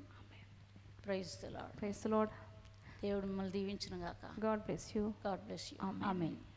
praise the Lord Praise the Lord. దేవుడు మిమ్మల్ని దీవించునుగాక God bless you. God bless you amen